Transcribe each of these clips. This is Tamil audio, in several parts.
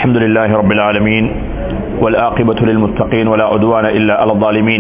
الحمد لله رب العالمين والآقبة للمتقين ولا عدوان إلا على الظالمين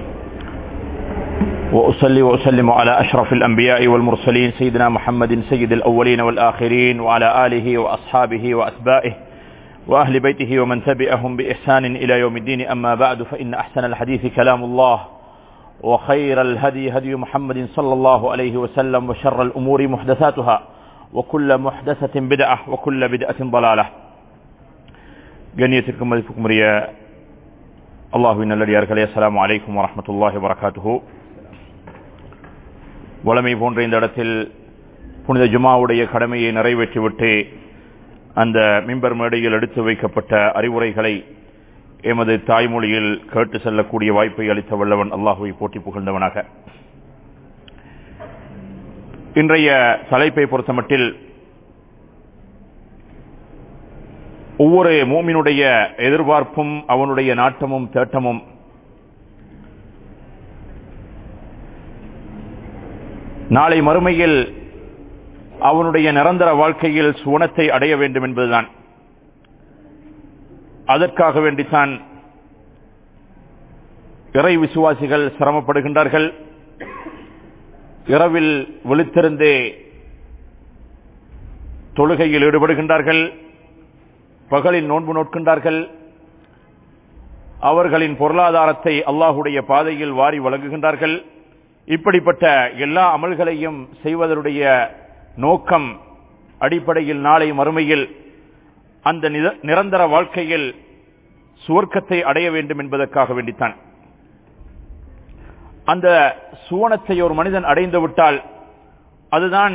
وأصلي وأسلم على أشرف الأنبياء والمرسلين سيدنا محمد سيد الأولين والآخرين وعلى آله وأصحابه وأتباعه وأهل بيته ومن تبعهم بإحسان إلى يوم الدين أما بعد فإن أحسن الحديث كلام الله وخير الهدي هدي محمد صلى الله عليه وسلم وشر الأمور محدثاتها وكل محدثة بدعة وكل بدعة ضلالة கண்ணியத்திற்கும் மதிப்புக்கும் உரிய அல்லாஹுவின் நல்லடியார்களே அஸ்லாம் வலைக்கும் வரமத்துல்லாஹி வரகாத்துஹூ வளமை போன்ற இந்த இடத்தில் புனித ஜுமாவுடைய கடமையை நிறைவேற்றிவிட்டு அந்த மிம்பர் மேடையில் எடுத்து வைக்கப்பட்ட அறிவுரைகளை எமது தாய்மொழியில் கேட்டு செல்லக்கூடிய வாய்ப்பை அளித்த வல்லவன் அல்லாஹுவை போட்டி புகழ்ந்தவனாக இன்றைய தலைப்பை பொறுத்தமட்டில் ஒவ்வொரு மூமினுடைய எதிர்பார்ப்பும் அவனுடைய நாட்டமும் தேட்டமும் நாளை மறுமையில் அவனுடைய நிரந்தர வாழ்க்கையில் சுவனத்தை அடைய வேண்டும் என்பதுதான் அதற்காக வேண்டித்தான் இறை விசுவாசிகள் சிரமப்படுகின்றார்கள் இரவில் விழித்திருந்தே தொழுகையில் ஈடுபடுகின்றார்கள் பகலில் நோன்பு நோட்கின்றார்கள் அவர்களின் பொருளாதாரத்தை அல்லாஹுடைய பாதையில் வாரி வழங்குகின்றார்கள் இப்படிப்பட்ட எல்லா அமல்களையும் செய்வதனுடைய நோக்கம் அடிப்படையில் நாளை மறுமையில் அந்த நிரந்தர வாழ்க்கையில் சுவர்க்கத்தை அடைய வேண்டும் என்பதற்காக வேண்டித்தான் அந்த சுவனத்தை ஒரு மனிதன் அடைந்து விட்டால் அதுதான்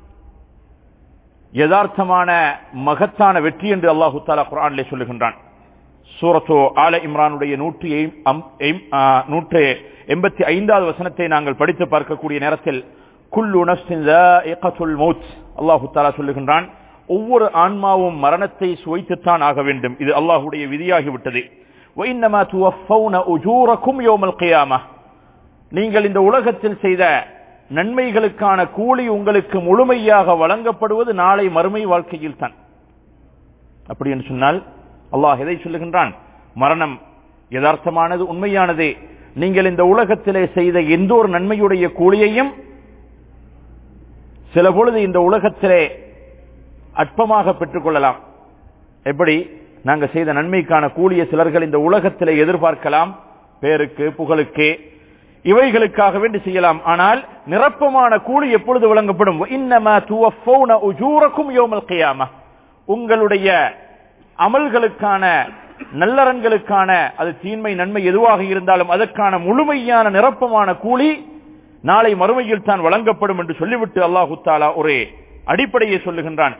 யதார்த்தமான மகத்தான வெற்றி என்று அல்லாஹு தாலா குரானிலே சொல்லுகின்றான் சூரத்தோ ஆல இம்ரானுடைய நூற்றி நூற்று எண்பத்தி ஐந்தாவது வசனத்தை நாங்கள் படித்து பார்க்கக்கூடிய நேரத்தில் குல்லு மௌத் அல்லாஹு தாலா சொல்லுகின்றான் ஒவ்வொரு ஆன்மாவும் மரணத்தை சுவைத்துத்தான் ஆக வேண்டும் இது அல்லாஹுடைய விதியாகிவிட்டது நீங்கள் இந்த உலகத்தில் செய்த நன்மைகளுக்கான கூலி உங்களுக்கு முழுமையாக வழங்கப்படுவது நாளை மறுமை வாழ்க்கையில் தான் அப்படி என்று சொன்னால் அல்லாஹ் எதை சொல்லுகின்றான் மரணம் யதார்த்தமானது உண்மையானது நீங்கள் இந்த உலகத்திலே செய்த எந்த ஒரு நன்மையுடைய கூலியையும் சில பொழுது இந்த உலகத்திலே அற்பமாக பெற்றுக் கொள்ளலாம் எப்படி நாங்க செய்த நன்மைக்கான கூலிய சிலர்கள் இந்த உலகத்திலே எதிர்பார்க்கலாம் பேருக்கு புகழுக்கு இவைகளுக்காக வேண்டி செய்யலாம் ஆனால் நிரப்பமான கூலி எப்பொழுது வழங்கப்படும் உங்களுடைய அமல்களுக்கான நல்லறன்களுக்கான அது தீன்மை நன்மை எதுவாக இருந்தாலும் அதற்கான முழுமையான நிரப்பமான கூலி நாளை மறுமையில் தான் வழங்கப்படும் என்று சொல்லிவிட்டு அல்லாஹு தாலா ஒரு அடிப்படையை சொல்லுகின்றான்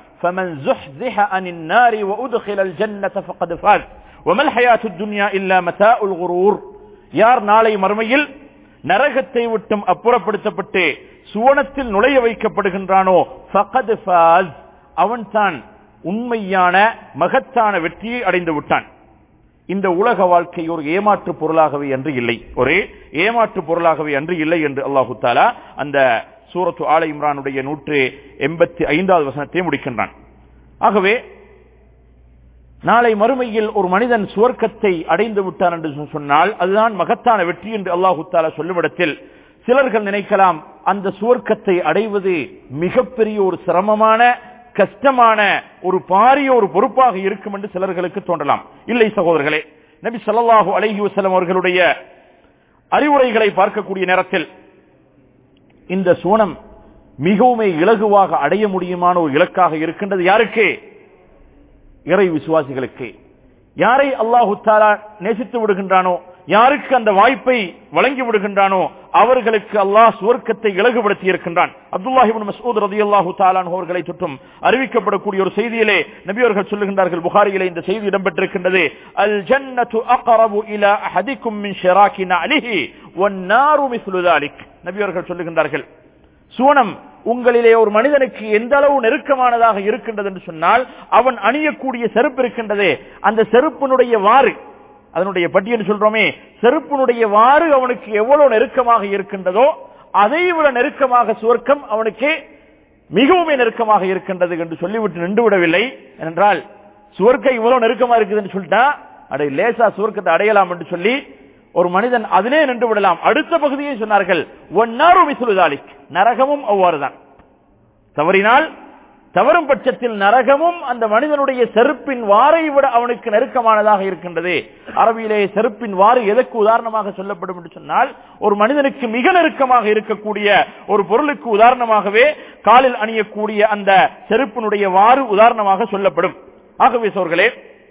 யார் நாளை மறுமையில் நரகத்தை விட்டும் அப்புறப்படுத்தப்பட்டு சுவனத்தில் நுழைய வைக்கப்படுகின்றானோ அவன் தான் உண்மையான மகத்தான வெற்றியை அடைந்து விட்டான் இந்த உலக வாழ்க்கை ஒரு ஏமாற்று பொருளாகவே அன்று இல்லை ஒரே ஏமாற்று பொருளாகவே அன்று இல்லை என்று அல்லாஹு தாலா அந்த சூரத்து ஆல இம்ரானுடைய நூற்று எண்பத்தி ஐந்தாவது வசனத்தை முடிக்கின்றான் ஆகவே நாளை மறுமையில் ஒரு மனிதன் சுவர்க்கத்தை அடைந்து விட்டான் என்று சொன்னால் அதுதான் மகத்தான வெற்றி என்று அல்லாஹு தாலா சொல்லுமிடத்தில் சிலர்கள் நினைக்கலாம் அந்த சுவர்க்கத்தை அடைவது மிகப்பெரிய ஒரு சிரமமான கஷ்டமான ஒரு பாரிய ஒரு பொறுப்பாக இருக்கும் என்று சிலர்களுக்கு தோன்றலாம் இல்லை சகோதரர்களே நபி சொல்லாஹு அலஹி வசலம் அவர்களுடைய அறிவுரைகளை பார்க்கக்கூடிய நேரத்தில் இந்த சோனம் மிகவும் இலகுவாக அடைய முடியுமான ஒரு இலக்காக இருக்கின்றது யாருக்கு இறை விசுவாசிகளுக்கு யாரை அல்லாஹு தாலா நேசித்து விடுகின்றானோ யாருக்கு அந்த வாய்ப்பை வழங்கி விடுகின்றானோ அவர்களுக்கு அல்லாஹ் சுவர்க்கத்தை இலகுபடுத்தி இருக்கின்றான் அப்துல்லாஹிபின் மசூத் ரதி அல்லாஹு தாலான் அவர்களை சுற்றும் அறிவிக்கப்படக்கூடிய ஒரு செய்தியிலே நபியவர்கள் சொல்லுகின்றார்கள் புகாரியிலே இந்த செய்தி இடம்பெற்றிருக்கின்றது அல் ஜன்னத்து அகரபு இலா அஹதிக்கும் மின் ஷிராக்கின அலிஹி ஒன்னாரு மிஸ்லு தாலிக் நபியவர்கள் சொல்லுகின்றார்கள் சுவனம் உங்களிலே ஒரு மனிதனுக்கு எந்த அளவு நெருக்கமானதாக இருக்கின்றது என்று சொன்னால் அவன் அணியக்கூடிய செருப்பு இருக்கின்றதே அந்த செருப்பினுடைய வாறு அதனுடைய பட்டியல் சொல்றோமே செருப்பினுடைய வாறு அவனுக்கு எவ்வளவு நெருக்கமாக இருக்கின்றதோ அதை விட நெருக்கமாக சுவர்க்கம் அவனுக்கு மிகவும் நெருக்கமாக இருக்கின்றது என்று சொல்லிவிட்டு நின்று விடவில்லை என்றால் சுவர்க்கம் இவ்வளவு நெருக்கமா இருக்குதுன்னு சொல்லிட்டா அடை லேசா சுவர்க்கத்தை அடையலாம் என்று சொல்லி ஒரு மனிதன் அதிலே நின்று விடலாம் அடுத்த பகுதியை சொன்னார்கள் ஒன்னாரு மிசுலுதாலிக் நரகமும் அவ்வாறுதான் தவறினால் தவறும் பட்சத்தில் நரகமும் அந்த மனிதனுடைய செருப்பின் வாரை விட அவனுக்கு நெருக்கமானதாக இருக்கின்றது அரபியிலே செருப்பின் வாறு எதற்கு உதாரணமாக சொல்லப்படும் என்று சொன்னால் ஒரு மனிதனுக்கு மிக நெருக்கமாக இருக்கக்கூடிய ஒரு பொருளுக்கு உதாரணமாகவே காலில் அணியக்கூடிய அந்த செருப்பினுடைய வாறு உதாரணமாக சொல்லப்படும் ஆகவே சோர்களே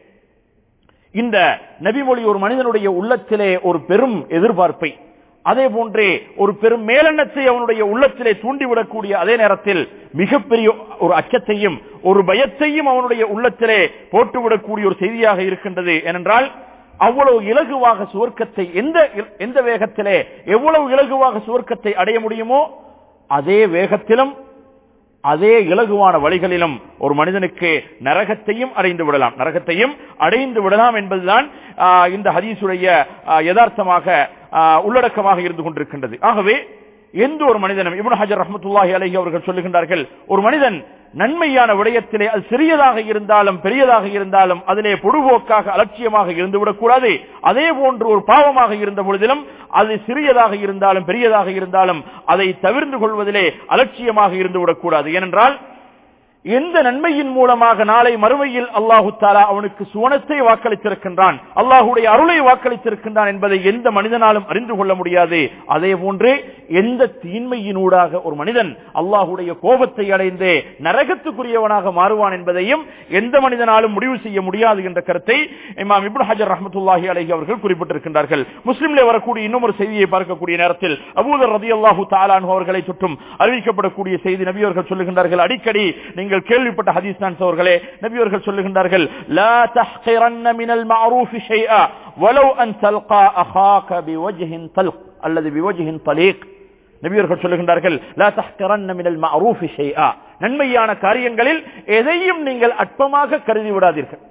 இந்த நபிமொழி ஒரு மனிதனுடைய உள்ளத்திலே ஒரு பெரும் எதிர்பார்ப்பை அதே போன்றே ஒரு பெரும் மேலெண்ணத்தை அவனுடைய உள்ளத்திலே தூண்டிவிடக்கூடிய அதே நேரத்தில் மிகப்பெரிய ஒரு அச்சத்தையும் ஒரு பயத்தையும் அவனுடைய உள்ளத்திலே போட்டுவிடக்கூடிய ஒரு செய்தியாக இருக்கின்றது ஏனென்றால் அவ்வளவு இலகுவாக சுவர்க்கத்தை எந்த எந்த வேகத்திலே எவ்வளவு இலகுவாக சுவர்க்கத்தை அடைய முடியுமோ அதே வேகத்திலும் அதே இலகுவான வழிகளிலும் ஒரு மனிதனுக்கு நரகத்தையும் அடைந்து விடலாம் நரகத்தையும் அடைந்து விடலாம் என்பதுதான் இந்த ஹதீசுடைய யதார்த்தமாக உள்ளடக்கமாக இருந்து கொண்டிருக்கின்றது ஆகவே எந்த ஒரு மனிதனும் இப்னு ஹஜர் ரஹமத்துல்லாஹி அலஹி அவர்கள் சொல்லுகின்றார்கள் ஒரு மனிதன் நன்மையான விடயத்திலே அது சிறியதாக இருந்தாலும் பெரியதாக இருந்தாலும் அதிலே பொடுபோக்காக அலட்சியமாக இருந்துவிடக் கூடாது அதே போன்று ஒரு பாவமாக இருந்த பொழுதிலும் அது சிறியதாக இருந்தாலும் பெரியதாக இருந்தாலும் அதை தவிர்த்து கொள்வதிலே அலட்சியமாக இருந்துவிடக் கூடாது ஏனென்றால் எந்த நன்மையின் மூலமாக நாளை மறுமையில் அல்லாஹு தாலா அவனுக்கு சுவனத்தை வாக்களித்திருக்கின்றான் அல்லாஹுடைய அருளை வாக்களித்திருக்கின்றான் என்பதை எந்த மனிதனாலும் அறிந்து கொள்ள முடியாது அதே போன்று எந்த தீன்மையினூடாக ஒரு மனிதன் அல்லாஹுடைய கோபத்தை அடைந்து நரகத்துக்குரியவனாக மாறுவான் என்பதையும் எந்த மனிதனாலும் முடிவு செய்ய முடியாது என்ற கருத்தை இமாம் இப்னு ஹஜர் ரஹமத்துல்லாஹி அலஹி அவர்கள் குறிப்பிட்டிருக்கின்றார்கள் முஸ்லிம்ல வரக்கூடிய இன்னும் ஒரு செய்தியை பார்க்கக்கூடிய நேரத்தில் அபூதர் ரதி அல்லாஹு தாலான் அவர்களை சுற்றும் அறிவிக்கப்படக்கூடிய செய்தி நபியவர்கள் சொல்லுகின்றார்கள் அடிக்கடி நீங்கள் கேள்விப்பட்ட ஹதீஸ் தான் அவர்களே நபியவர்கள் சொல்லுகின்றார்கள் லா தஹ்கிரன்ன மினல் மஅரூஃப் ஷைஆ வலவ் அன் தல்கா அஹாக பிவஜ்ஹின் தல்க் அல்லது பிவஜ்ஹின் தலீக் நபியர்கள் சொல்லுகின்றார்கள் லா தஹ்கிரன்ன மினல் மஅரூஃப் ஷைஆ நன்மையான காரியங்களில் எதையும் நீங்கள் அற்பமாக கருதி விடாதீர்கள்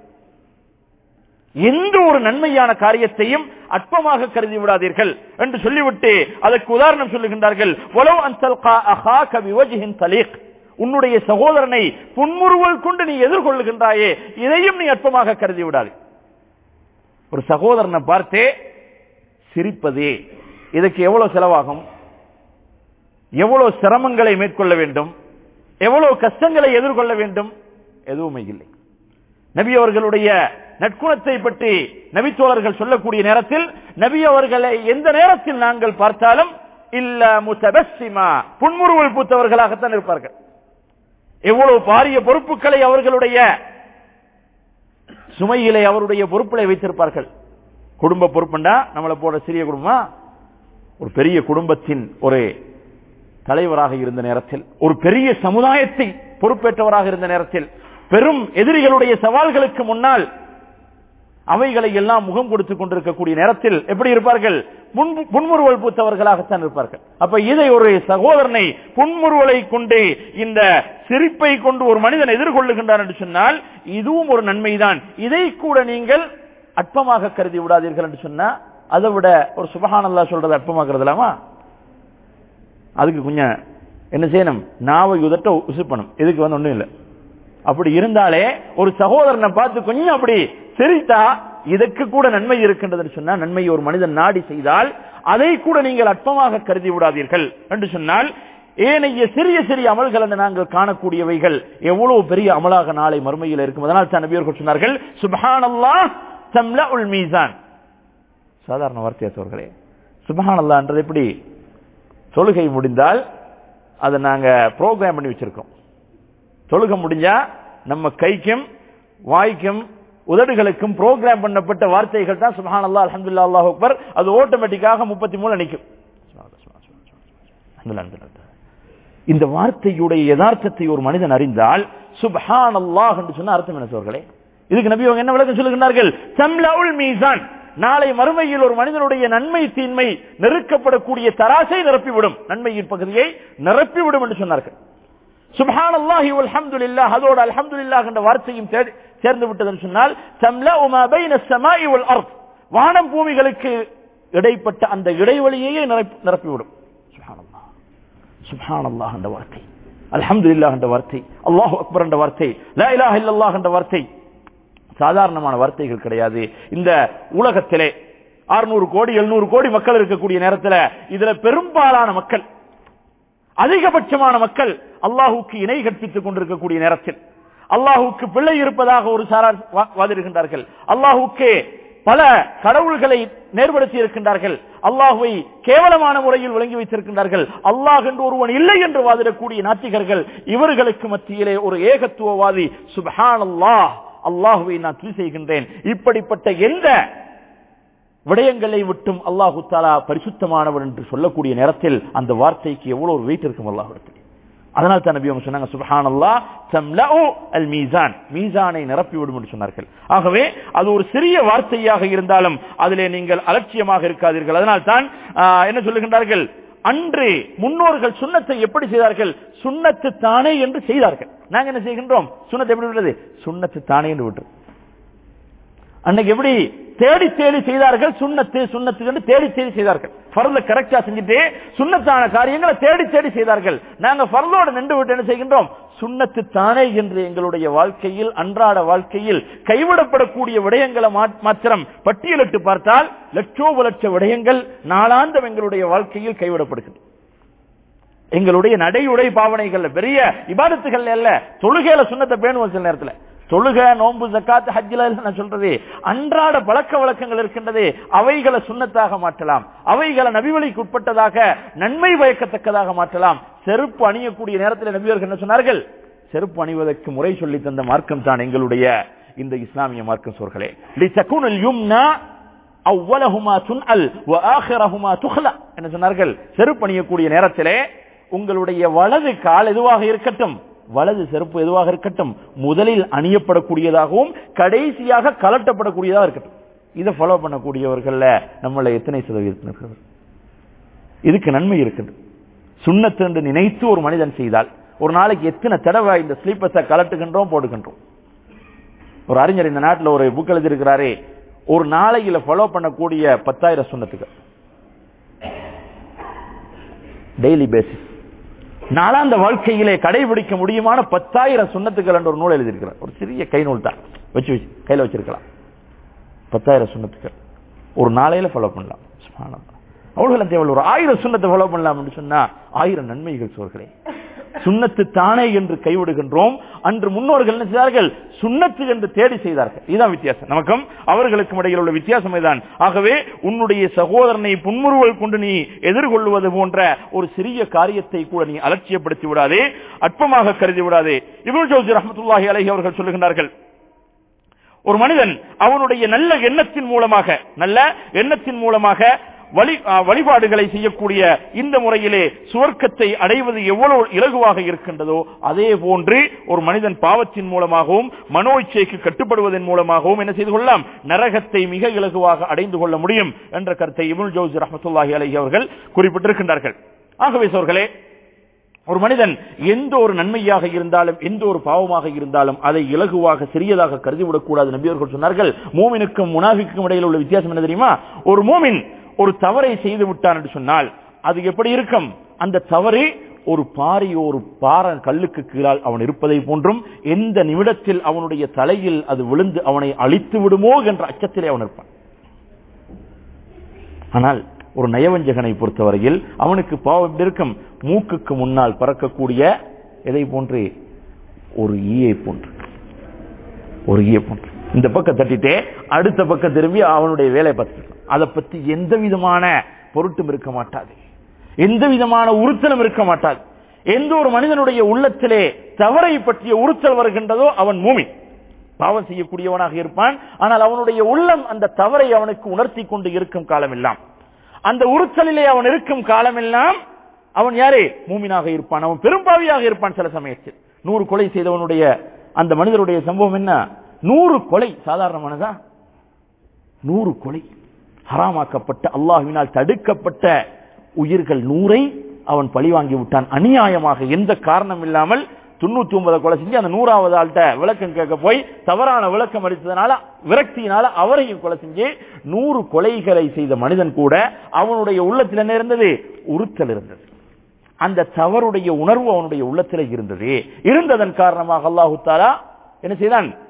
எந்த ஒரு நன்மையான காரியத்தையும் அற்பமாக கருதி விடாதீர்கள் என்று சொல்லிவிட்டு அதற்கு உதாரணம் சொல்லுகின்றார்கள் வலவ் அன் தல்கா அஹாக பிவஜ்ஹின் தலீக் உன்னுடைய சகோதரனை புன்முறுவல் கொண்டு நீ எதிர்கொள்ளுகின்றாயே இதையும் நீ அற்பமாக கருதி விடாது ஒரு சகோதரனை பார்த்தே சிரிப்பதே இதுக்கு எவ்வளவு செலவாகும் எவ்வளவு சிரமங்களை மேற்கொள்ள வேண்டும் எவ்வளவு கஷ்டங்களை எதிர்கொள்ள வேண்டும் எதுவுமே இல்லை நபி அவர்களுடைய நற்குணத்தை பற்றி நபித்தோழர்கள் சொல்லக்கூடிய நேரத்தில் நபி அவர்களை எந்த நேரத்தில் நாங்கள் பார்த்தாலும் இல்ல முத்தபஸ்ஸிமா புன்முறுவல் பூத்தவர்களாகத்தான் இருப்பார்கள் எவ்வளவு பாரிய பொறுப்புகளை அவர்களுடைய சுமையிலே அவருடைய பொறுப்பிலை வைத்திருப்பார்கள் குடும்ப பொறுப்புண்டா நம்மளை போல சிறிய குடும்பமா ஒரு பெரிய குடும்பத்தின் ஒரு தலைவராக இருந்த நேரத்தில் ஒரு பெரிய சமுதாயத்தை பொறுப்பேற்றவராக இருந்த நேரத்தில் பெரும் எதிரிகளுடைய சவால்களுக்கு முன்னால் அவைகளை எல்லாம் முகம் கொடுத்துக் கொண்டிருக்கக்கூடிய நேரத்தில் எப்படி இருப்பார்கள் புன்முறுவல் பூத்தவர்களாகத்தான் இருப்பார்கள் அப்ப இதை ஒரு சகோதரனை புன்முறுவலை கொண்டு இந்த சிரிப்பை கொண்டு ஒரு மனிதன் எதிர்கொள்ளுகின்றான் என்று சொன்னால் இதுவும் ஒரு நன்மைதான் இதை கூட நீங்கள் அற்பமாக கருதி விடாதீர்கள் என்று சொன்னா அதை விட ஒரு சுபகானல்லா சொல்றது அற்பமாக்குறதுலாமா அதுக்கு கொஞ்சம் என்ன செய்யணும் நாவை உதட்ட உசுப்பணும் இதுக்கு வந்து ஒண்ணும் இல்லை அப்படி இருந்தாலே ஒரு சகோதரனை பார்த்து கொஞ்சம் அப்படி சிரித்தா இதற்கு கூட நன்மை இருக்கின்றது சொன்னா நன்மை ஒரு மனிதன் நாடி செய்தால் அதை கூட நீங்கள் அற்பமாக கருதி விடாதீர்கள் என்று சொன்னால் ஏனைய சிறிய சிறிய அமல்கள் என்று நாங்கள் காணக்கூடியவைகள் எவ்வளவு பெரிய அமலாக நாளை மறுமையில் இருக்கும் அதனால் தான் நபியர்கள் சொன்னார்கள் சுபஹானல்லா சம்ல உல் மீசான் சாதாரண வார்த்தையா சோர்களே சுபஹானல்லான்றது எப்படி தொழுகை முடிந்தால் அதை நாங்க ப்ரோக்ராம் பண்ணி வச்சிருக்கோம் தொழுக முடிஞ்சா நம்ம கைக்கும் வாய்க்கும் உதடுகளுக்கும் ப்ரோக்ராம் பண்ணப்பட்ட வார்த்தைகள் தான் சுபஹான் அல்லா அலமதுல்லா அல்லாஹ் அக்பர் அது ஆட்டோமேட்டிக்காக முப்பத்தி மூணு நிற்கும் இந்த வார்த்தையுடைய யதார்த்தத்தை ஒரு மனிதன் அறிந்தால் சுபஹான் அல்லாஹ் என்று சொன்ன அர்த்தம் என்ன சோர்களே இதுக்கு நபி அவங்க என்ன விளக்கம் சொல்லுகிறார்கள் சம்லவுல் மீசான் நாளை மறுமையில் ஒரு மனிதனுடைய நன்மை தீன்மை நெருக்கப்படக்கூடிய தராசை நிரப்பிவிடும் நன்மையின் பகுதியை நிரப்பிவிடும் என்று சொன்னார்கள் சுபஹான் அல்லாஹி அல்ஹம்துலில்லாஹ் அதோடு அல்ஹம்துலில்லாஹ் என்ற வார்த்தையும் சேர்ந்து விட்டதுன்னு சொன்னால் தம்ல உமா பைன ஸமாஇ வல் அர்த் வானம் பூமிகளுக்கு இடைப்பட்ட அந்த இடைவெளியையே நிரப்பிவிடும் சுப்ஹானல்லாஹ் சுப்ஹானல்லாஹ் என்ற வார்த்தை அல்ஹம்துலில்லாஹ் என்ற வார்த்தை அல்லாஹு அக்பர் என்ற வார்த்தை லா இலாஹ இல்லல்லாஹ் என்ற வார்த்தை சாதாரணமான வார்த்தைகள் கிடையாது இந்த உலகத்திலே அறுநூறு கோடி எழுநூறு கோடி மக்கள் இருக்கக்கூடிய நேரத்தில் இதுல பெரும்பாலான மக்கள் அதிகபட்சமான மக்கள் அல்லாஹுக்கு இணை கற்பித்துக் கொண்டிருக்கக்கூடிய நேரத்தில் அல்லாஹுக்கு பிள்ளை இருப்பதாக ஒரு சாரார் வா- வாதிடுகின்றார்கள் அல்லாஹுக்கு பல கடவுள்களை நேர்படுத்தி இருக்கின்றார்கள் அல்லாஹுவை கேவலமான முறையில் விளங்கி வைத்திருக்கின்றார்கள் அல்லாஹ் என்று ஒருவன் இல்லை என்று வாதிடக்கூடிய நாத்திகர்கள் இவர்களுக்கு மத்தியிலே ஒரு ஏகத்துவவாதி சுபஹான் அல்லாஹ் அல்லாஹுவை நான் துதி செய்கின்றேன் இப்படிப்பட்ட எந்த விடயங்களை விட்டும் அல்லாஹு தாலா பரிசுத்தமானவர் என்று சொல்லக்கூடிய நேரத்தில் அந்த வார்த்தைக்கு எவ்வளவு ஒரு வெயிட் இருக்கும் அல்லாஹிடத்தில் அதனால் தான் நபி அவங்க சொன்னாங்க சுபஹானல்லா தம்லஉ அல் மீசான் மீசானை நிரப்பி விடும் என்று சொன்னார்கள் ஆகவே அது ஒரு சிறிய வார்த்தையாக இருந்தாலும் அதிலே நீங்கள் அலட்சியமாக இருக்காதீர்கள் அதனால் தான் ஆஹ், என்ன சொல்லுகின்றார்கள் அன்று முன்னோர்கள் சுண்ணத்தை எப்படி செய்தார்கள் சுண்ணத்து தானே என்று செய்தார்கள் நாங்க என்ன செய்கின்றோம் சுண்ணத்தை எப்படி விடுறது சுண்ணத்து தானே என்று விட்டு அன்னைக்கு எப்படி தேடி தேடி செய்தார்கள் சுண்ணத்து சுண்ணத்து என்று தேடி தேடி செய்தார்கள் ஃபர்ல கரெக்டா செஞ்சுட்டு சுண்ணத்தான காரியங்களை தேடி தேடி செய்தார்கள் நாங்க ஃபர்லோட நின்று விட்டு என்ன செய்கின்றோம் சுண்ணத்து தானே என்று எங்களுடைய வாழ்க்கையில் அன்றாட வாழ்க்கையில் கைவிடப்படக்கூடிய விடயங்களை மா- மாத்திரம் பட்டியலிட்டு பார்த்தால் லட்சோப லட்ச விடயங்கள் நாளாந்தம் எங்களுடைய வாழ்க்கையில் கைவிடப்படுகின்றன எங்களுடைய நடை உடை பாவனைகள் பெரிய இபாதத்துகள் அல்ல தொழுகையில சுண்ணத்தை பேணுவோம் சில நேரத்துல தொழுகை நோன்பு ஜக்காத் ஹஜ்ஜில நான் சொல்றது அன்றாட பழக்க வழக்கங்கள் இருக்கின்றது அவைகளை சுண்ணத்தாக மாற்றலாம் அவைகளை நபிவழிக்கு உட்பட்டதாக நன்மை பயக்கத்தக்கதாக மாற்றலாம் செருப்பு அணியக்கூடிய நேரத்தில் நபியர்கள் என்ன சொன்னார்கள் செருப்பு அணிவதற்கு முறை சொல்லி தந்த மார்க்கம் தான் எங்களுடைய இந்த இஸ்லாமிய மார்க்கம் சோர்களே லிதகுனுல் யும்னா அவ்வளகுமா துன்அல் வ ஆஹிரஹுமா துஹ்லா என்ன சொன்னார்கள் செருப்பு அணியக்கூடிய நேரத்திலே உங்களுடைய வலது கால் எதுவாக இருக்கட்டும் வலது செருப்பு எதுவாக இருக்கட்டும் முதலில் அணியப்படக்கூடியதாகவும் கடைசியாக கலட்டப்படக்கூடியதாக இருக்கட்டும் இதை ஃபாலோ பண்ணக்கூடியவர்கள்ல நம்மள எத்தனை சதவீதத்தினர் இருக்கிறார்கள்? இதுக்கு நன்மை இருக்குது சுண்ணத்து என்று நினைத்து ஒரு மனிதன் செய்தால் ஒரு நாளைக்கு எத்தனை தடவை இந்த ஸ்லீப்பர்ஸை கலட்டுகின்றோம் போடுகின்றோம் ஒரு அறிஞர் இந்த நாட்டில் ஒரு புக் எழுதியிருக்கிறாரே ஒரு நாளையில ஃபாலோ பண்ணக்கூடிய பத்தாயிரம் சுண்ணத்துக்கு டெய்லி பேசிஸ் நாளாந்த வாழ்க்கையிலே கடைபிடிக்க முடியுமான பத்தாயிரம் சுண்ணத்துக்கள் என்ற ஒரு நூல் எழுதியிருக்கிறார் ஒரு சிறிய கை நூல் தான் வச்சு வச்சு கையில வச்சிருக்கலாம் பத்தாயிரம் சுண்ணத்துக்கள் ஒரு நாளையில ஃபாலோ பண்ணலாம் சுப்ஹானல்லாஹ். அவ்வளவு தேவை ஒரு ஆயிரம் சுண்ணத்தை ஃபாலோ பண்ணலாம் சொன்னா ஆயிரம் நன்மைகள் சோர்களே சுண்ணத்து தானே என்று கைவிடுகின்றோம் அன்று முன்னோர்கள் என்ன செய்தார்கள் சுண்ணத்து என்று தேடி செய்தார்கள் இதுதான் வித்தியாசம் நமக்கும் அவர்களுக்கும் இடையில் உள்ள வித்தியாசம் இதுதான் ஆகவே உன்னுடைய சகோதரனை புன்முறுவல் கொண்டு நீ எதிர்கொள்வது போன்ற ஒரு சிறிய காரியத்தை கூட நீ அலட்சியப்படுத்தி விடாதே அற்பமாக கருதி விடாதே இப்னு ஜௌசி ரஹ்மத்துல்லாஹி அலைஹி அவர்கள் சொல்லுகின்றார்கள் ஒரு மனிதன் அவனுடைய நல்ல எண்ணத்தின் மூலமாக நல்ல எண்ணத்தின் மூலமாக வழி ஆ, வழிபாடுகளை செய்யக்கூடிய இந்த முறையிலே சுவர்க்கத்தை அடைவது எவ்வளவு இலகுவாக இருக்கின்றதோ அதே போன்று ஒரு மனிதன் பாவத்தின் மூலமாகவும் மனோ இச்சைக்கு கட்டுப்படுவதன் மூலமாகவும் என்ன செய்து கொள்ளலாம் நரகத்தை மிக இலகுவாக அடைந்து கொள்ள முடியும் என்ற கருத்தை இபுல் ஜவுசி ரஹமத்துல்லாஹி அலைஹி அவர்கள் குறிப்பிட்டிருக்கின்றார்கள் ஆகவே சோர்களே ஒரு மனிதன் எந்த ஒரு நன்மையாக இருந்தாலும் எந்த ஒரு பாவமாக இருந்தாலும் அதை இலகுவாக சிறியதாக கருதி விடக்கூடாது நபியவர்கள் சொன்னார்கள் மூமினுக்கும் முனாஃபிக்கும் இடையில் உள்ள வித்தியாசம் என்ன தெரியுமா ஒரு மூமின் ஒரு தவறை செய்து விட்டான் என்று சொன்னால் அது எப்படி இருக்கும் அந்த தவறு ஒரு பாறையோ ஒரு பாறை கல்லுக்கு கீழால் அவன் இருப்பதை போன்றும் எந்த நிமிடத்தில் அவனுடைய தலையில் அது விழுந்து அவனை அழித்து விடுமோ என்ற அச்சத்திலே அவன் இருப்பான் ஆனால் ஒரு நயவஞ்சகனை பொறுத்தவரையில் அவனுக்கு பாவம் எப்படி இருக்கும் மூக்குக்கு முன்னால் பறக்கக்கூடிய எதை போன்று ஒரு ஈயை போன்று ஒரு ஈயை போன்று இந்த பக்கம் தட்டிட்டே அடுத்த பக்கம் திரும்பி அவனுடைய வேலையை பார்த்துட்டு அதை பத்தி எந்த விதமான பொருட்டும் இருக்க மாட்டாது எந்த விதமான உறுத்தலும் இருக்க மாட்டாது எந்த ஒரு மனிதனுடைய உள்ளத்திலே தவறை பற்றிய உறுத்தல் வருகின்றதோ அவன் மூமி பாவம் செய்யக்கூடியவனாக இருப்பான் ஆனால் அவனுடைய உள்ளம் அந்த தவறை அவனுக்கு உணர்த்தி கொண்டு இருக்கும் காலமெல்லாம் அந்த உறுத்தலிலே அவன் இருக்கும் காலமெல்லாம் அவன் யாரே மூமினாக இருப்பான் அவன் பெரும்பாவியாக இருப்பான் சில சமயத்தில் நூறு கொலை செய்தவனுடைய அந்த மனிதருடைய சம்பவம் என்ன நூறு கொலை சாதாரணமானதா நூறு கொலை ஹராமாக்கப்பட்ட அல்லாஹ்வினால் தடுக்கப்பட்ட உயிர்கள் நூறை அவன் பழிவாங்கி விட்டான் அநியாயமாக எந்த காரணம் இல்லாமல் தொண்ணூத்தி ஒன்பதை கொலை செஞ்சு அந்த நூறாவது ஆள்கிட்ட விளக்கம் கேட்க போய் தவறான விளக்கம் அளித்ததுனால விரக்தியினால அவரையும் கொலை செஞ்சு நூறு கொலைகளை செய்த மனிதன் கூட அவனுடைய உள்ளத்தில் என்ன இருந்தது உறுத்தல் இருந்தது அந்த தவறுடைய உணர்வு அவனுடைய உள்ளத்தில் இருந்தது இருந்ததன் காரணமாக அல்லாஹு தாலா என்ன செய்தான்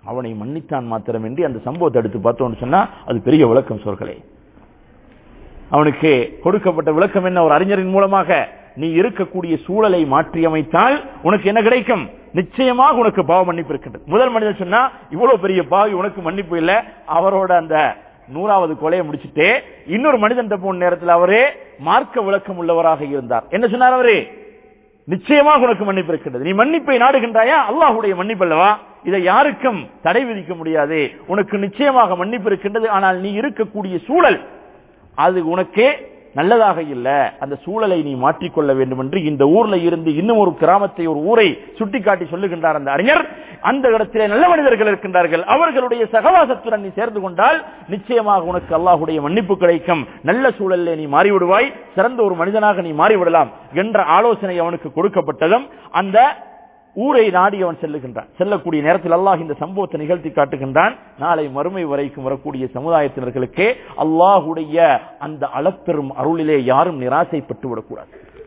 அவனை மன்னித்தான் மாத்திரமின்றி அந்த சம்பவத்தை எடுத்து பார்த்தோம்னு சொன்னா அது பெரிய விளக்கம் சொற்களே அவனுக்கு கொடுக்கப்பட்ட விளக்கம் என்ன ஒரு அறிஞரின் மூலமாக நீ இருக்கக்கூடிய சூழலை மாற்றி அமைத்தால் உனக்கு என்ன கிடைக்கும் நிச்சயமாக உனக்கு பாவ மன்னிப்பு இருக்கின்றது முதல் மனிதன் சொன்னா இவ்வளவு பெரிய பாவி உனக்கு மன்னிப்பு இல்ல அவரோட அந்த நூறாவது கொலையை முடிச்சுட்டு இன்னொரு மனிதன் போன நேரத்தில் அவரே மார்க்க விளக்கம் உள்ளவராக இருந்தார் என்ன சொன்னார் அவரே நிச்சயமாக உனக்கு மன்னிப்பு இருக்கின்றது நீ மன்னிப்பை நாடுகின்றாயா அல்லாஹுடைய மன்னிப்பு அல்லவா இதை யாருக்கும் தடை விதிக்க முடியாது உனக்கு நிச்சயமாக மன்னிப்பு இருக்கின்றது ஆனால் நீ இருக்கக்கூடிய சூழல் அது உனக்கே நல்லதாக இல்ல அந்த சூழலை நீ மாற்றிக்கொள்ள வேண்டும் என்று இந்த ஊர்ல இருந்து இன்னும் ஒரு கிராமத்தை ஒரு ஊரை சுட்டிக்காட்டி சொல்லுகின்றார் அந்த அறிஞர் அந்த இடத்திலே நல்ல மனிதர்கள் இருக்கின்றார்கள் அவர்களுடைய சகவாசத்துடன் நீ சேர்ந்து கொண்டால் நிச்சயமாக உனக்கு அல்லாஹுடைய மன்னிப்பு கிடைக்கும் நல்ல சூழலில் நீ மாறிவிடுவாய் சிறந்த ஒரு மனிதனாக நீ மாறிவிடலாம் என்ற ஆலோசனை அவனுக்கு கொடுக்கப்பட்டதும் அந்த ஊரை நாடி அவன் செல்லுகின்றான் செல்லக்கூடிய நேரத்தில் அல்லாஹ் இந்த சம்பவத்தை நிகழ்த்தி காட்டுகின்றான் நாளை மறுமை வரைக்கும் வரக்கூடிய சமுதாயத்தினர்களுக்கே அல்லாஹுடைய அந்த அளப்பெரும் அருளிலே யாரும் நிராசைப்பட்டு விடக்கூடாது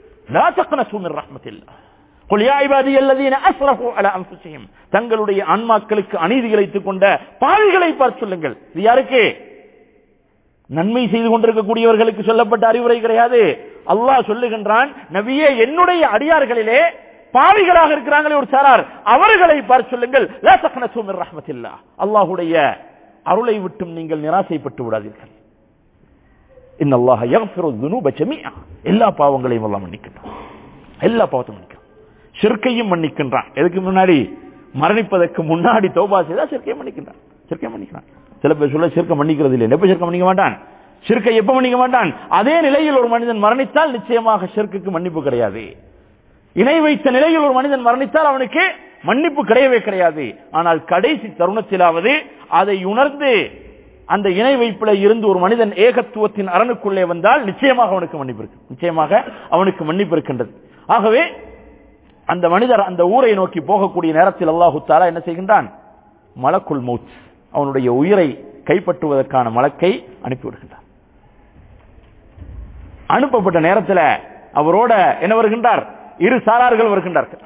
தங்களுடைய ஆன்மாக்களுக்கு அநீதி இழைத்துக் கொண்ட பாவிகளை பார்த்து சொல்லுங்கள் இது யாருக்கு நன்மை செய்து கொண்டிருக்கக்கூடியவர்களுக்கு சொல்லப்பட்ட அறிவுரை கிடையாது அல்லாஹ் சொல்லுகின்றான் நபியே என்னுடைய அடியார்களிலே பாவிகளாக இருக்கிறாங்களே ஒரு சாரார் அவர்களை பார்த்து சொல்லுங்கள் அல்லாஹுடைய அருளை விட்டும் நீங்கள் நிராசைப்பட்டு விடாதீர்கள் எல்லா பாவங்களையும் எல்லாம் மன்னிக்கின்றான் எல்லா பாவத்தையும் மன்னிக்கிறான் சிற்கையும் மன்னிக்கின்றான் எதுக்கு முன்னாடி மரணிப்பதற்கு முன்னாடி தோபா செய்தா சிற்கையும் மன்னிக்கின்றான் சிற்கை மன்னிக்கிறான் சில பேர் சொல்ல சிற்க மன்னிக்கிறது இல்லை எப்ப சிற்க மன்னிக்க மாட்டான் சிற்கை எப்ப மன்னிக்க மாட்டான் அதே நிலையில் ஒரு மனிதன் மரணித்தால் நிச்சயமாக சிற்குக்கு மன்னிப்பு கிடையாது இணை வைத்த நிலையில் ஒரு மனிதன் மரணித்தால் அவனுக்கு மன்னிப்பு கிடையவே கிடையாது ஆனால் கடைசி தருணத்திலாவது அதை உணர்ந்து அந்த இணை வைப்பில இருந்து ஒரு மனிதன் ஏகத்துவத்தின் அரணுக்குள்ளே வந்தால் நிச்சயமாக அவனுக்கு மன்னிப்பு இருக்கு நிச்சயமாக அவனுக்கு மன்னிப்பு இருக்கின்றது ஆகவே அந்த மனிதர் அந்த ஊரை நோக்கி போகக்கூடிய நேரத்தில் அல்லாஹு தாலா என்ன செய்கின்றான் மலக்குள் மௌத் அவனுடைய உயிரை கைப்பற்றுவதற்கான மலக்கை அனுப்பிவிடுகின்றான் அனுப்பப்பட்ட நேரத்தில் அவரோட என்ன வருகின்றார் இரு சாரார்கள் வருகின்றார்கள்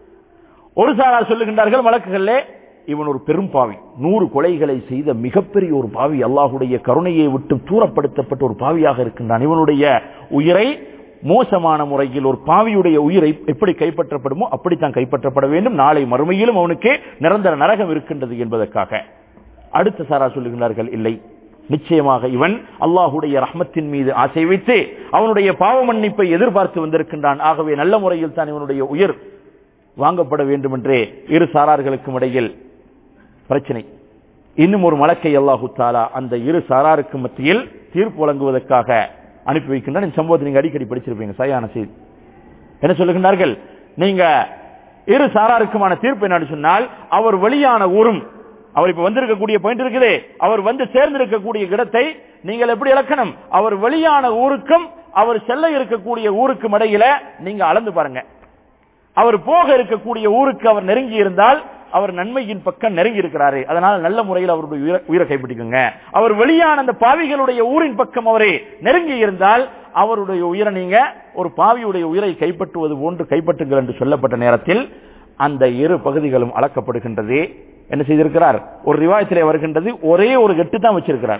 ஒரு சாரார் சொல்லுகின்றார்கள் வழக்குகளே இவன் ஒரு பெரும் பாவி நூறு கொலைகளை செய்த மிகப்பெரிய ஒரு பாவி அல்லாஹுடைய கருணையை விட்டு தூரப்படுத்தப்பட்ட ஒரு பாவியாக இருக்கின்றான் இவனுடைய உயிரை மோசமான முறையில் ஒரு பாவியுடைய உயிரை எப்படி கைப்பற்றப்படுமோ அப்படித்தான் கைப்பற்றப்பட வேண்டும் நாளை மறுமையிலும் அவனுக்கு நிரந்தர நரகம் இருக்கின்றது என்பதற்காக அடுத்த சாரா சொல்லுகின்றார்கள் இல்லை நிச்சயமாக இவன் அல்லாஹுடைய ரஹ்மத்தின் மீது ஆசை வைத்து அவனுடைய பாவ மன்னிப்பை எதிர்பார்த்து வந்திருக்கின்றான் ஆகவே நல்ல முறையில் தான் இவனுடைய உயிர் வாங்கப்பட வேண்டும் என்றே இரு சாரார்களுக்கும் இடையில் பிரச்சனை இன்னும் ஒரு மலக்கை அல்லாஹு தாலா அந்த இரு சாராருக்கு மத்தியில் தீர்ப்பு வழங்குவதற்காக அனுப்பி வைக்கின்றான் இந்த சம்பவத்தை நீங்க அடிக்கடி படிச்சிருப்பீங்க சரியான செய்தி என்ன சொல்லுகின்றார்கள் நீங்க இரு சாராருக்குமான தீர்ப்பு என்னன்னு சொன்னால் அவர் வெளியான ஊரும் அவர் இப்ப வந்திருக்கக்கூடிய பாயிண்ட் இருக்குது அவர் வந்து சேர்ந்திருக்கக்கூடிய இடத்தை நீங்கள் எப்படி இலக்கணம் அவர் வெளியான ஊருக்கும் அவர் செல்ல இருக்கக்கூடிய ஊருக்கும் இடையில நீங்க அளந்து பாருங்க அவர் போக இருக்கக்கூடிய ஊருக்கு அவர் நெருங்கி இருந்தால் அவர் நன்மையின் பக்கம் நெருங்கி இருக்கிறாரு அதனால நல்ல முறையில் அவருடைய உயிரை- உயிரை கைப்பற்றிக்கோங்க அவர் வெளியான அந்த பாவிகளுடைய ஊரின் பக்கம் அவரே நெருங்கி இருந்தால் அவருடைய உயிரை நீங்க ஒரு பாவியுடைய உயிரை கைப்பற்றுவது போன்று கைப்பற்றுங்கள் என்று சொல்லப்பட்ட நேரத்தில் அந்த இரு பகுதிகளும் அளக்கப்படுகின்றது என்ன செய்திருக்கிறார் ஒரு ரிவாயத்திலே வருகின்றது ஒரே ஒரு கெட்டு தான் வச்சிருக்கிறார்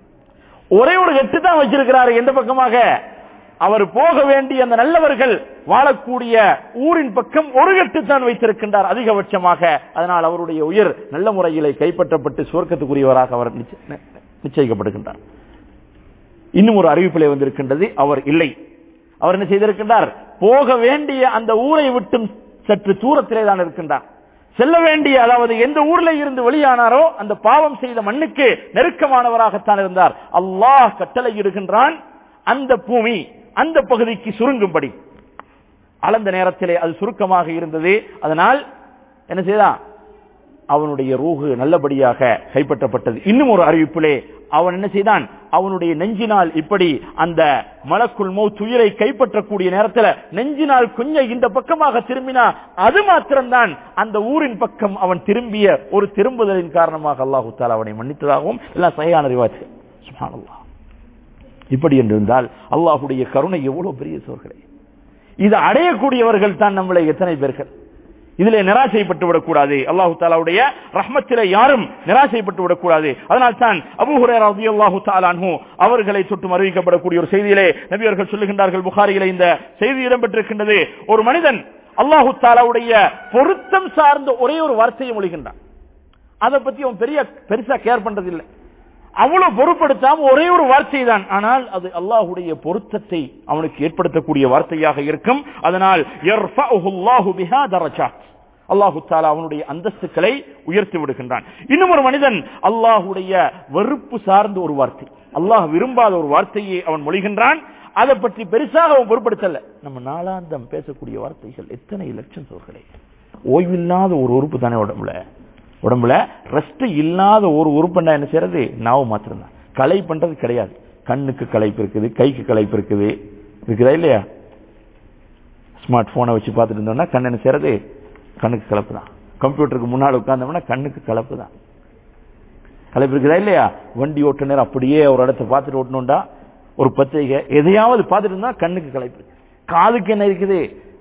ஒரே ஒரு கெட்டு தான் வச்சிருக்கிறார் எந்த பக்கமாக அவர் போக வேண்டிய அந்த நல்லவர்கள் வாழக்கூடிய ஊரின் பக்கம் ஒரு கெட்டு தான் வைத்திருக்கின்றார் அதிகபட்சமாக அதனால் அவருடைய உயிர் நல்ல முறையிலே கைப்பற்றப்பட்டு சுவர்க்கத்துக்குரியவராக அவர் நிச்ச- நி- நிச்சயிக்கப்படுகின்றார் இன்னும் ஒரு அறிவிப்பிலே வந்திருக்கின்றது அவர் இல்லை அவர் என்ன செய்திருக்கின்றார் போக வேண்டிய அந்த ஊரை விட்டும் சற்று தூரத்திலே தான் இருக்கின்றார் செல்ல வேண்டிய அதாவது எந்த ஊர்ல இருந்து வெளியானாரோ அந்த பாவம் செய்த மண்ணுக்கு நெருக்கமானவராகத்தான் இருந்தார் அல்லாஹ் கட்டளையிடுகின்றான் அந்த பூமி அந்த பகுதிக்கு சுருங்கும்படி அளந்த நேரத்திலே அது சுருக்கமாக இருந்தது அதனால் என்ன செய்தான் அவனுடைய ரூகு நல்லபடியாக கைப்பற்றப்பட்டது இன்னும் ஒரு அறிவிப்பிலே அவன் என்ன செய்தான் அவனுடைய நெஞ்சினால் இப்படி அந்த மலக்குள் மௌ துயிரை கைப்பற்றக்கூடிய நேரத்தில் நெஞ்சினால் கொஞ்சம் இந்த பக்கமாக திரும்பினா அது மாத்திரம்தான் அந்த ஊரின் பக்கம் அவன் திரும்பிய ஒரு திரும்புதலின் காரணமாக அல்லாஹு தாலா அவனை மன்னித்ததாகவும் எல்லாம் சரியான அறிவாச்சு சுப்ஹானல்லாஹ் இப்படி என்று இருந்தால் அல்லாஹுடைய கருணை எவ்வளவு பெரிய சோர்களே இது அடையக்கூடியவர்கள் தான் நம்மளை எத்தனை பேர்கள் இதிலே நிராசைப்பட்டு விடக்கூடாது அல்லாஹு தாலாவுடைய ரஹ்மத்திலே யாரும் நிராசைப்பட்டு விடக்கூடாது அதனால் தான் அபூ ஹுரைரா ரலியல்லாஹு தஆலா அன்ஹு அவர்களை சுட்டும் அறிவிக்கப்படக்கூடிய ஒரு செய்தியிலே நபி அவர்கள் சொல்லுகின்றார்கள் புகாரியிலே இந்த செய்தி இடம்பெற்றிருக்கின்றது ஒரு மனிதன் அல்லாஹு தாலாவுடைய பொருத்தம் சார்ந்த ஒரே ஒரு வார்த்தையை மொழிகின்றான் அதை பத்தி அவன் பெரிய பெருசா கேர் பண்றது இல்லை அவ்வளவு பொருட்படுத்தாம ஒரே ஒரு வார்த்தை தான் ஆனால் அது அல்லாஹுடைய பொருத்தத்தை அவனுக்கு ஏற்படுத்தக்கூடிய வார்த்தையாக இருக்கும் அதனால் யர்ஃபஉஹு அல்லாஹு பிஹா தரஜாத் அல்லாஹு தாலா அவனுடைய அந்தஸ்துக்களை உயர்த்தி விடுகின்றான் இன்னும் ஒரு மனிதன் அல்லாஹுடைய வெறுப்பு சார்ந்த ஒரு வார்த்தை அல்லாஹ் விரும்பாத ஒரு வார்த்தையை அவன் மொழிகின்றான் அதை பற்றி பெருசாக அவன் பொருட்படுத்தல நம்ம நாளாந்தம் பேசக்கூடிய வார்த்தைகள் எத்தனை லட்சம் சோர்களே ஓய்வில்லாத ஒரு உறுப்பு தானே உடம்புல உடம்புல ரெஸ்ட் இல்லாத ஒரு உறுப்புண்டா என்ன செய்யறது நாவு மாத்திரம்தான் கலை பண்றது கிடையாது கண்ணுக்கு களைப்பு இருக்குது கைக்கு களைப்பு இருக்குது இருக்குதா இல்லையா ஸ்மார்ட் போனை வச்சு பார்த்துட்டு இருந்தோம்னா கண் என்ன செய்யறது கண்ணுக்கு கலப்பு தான் கம்ப்யூட்டருக்கு முன்னால் உட்கார்ந்தோம்னா கண்ணுக்கு கலப்பு தான் கலப்பு இருக்குதா இல்லையா வண்டி ஓட்ட நேரம் அப்படியே ஒரு இடத்த பார்த்துட்டு ஓட்டணும்டா ஒரு பத்திரிகை எதையாவது பார்த்துட்டு இருந்தா கண்ணுக்கு களைப்பு இருக்கு காதுக்கு என்ன இருக்குது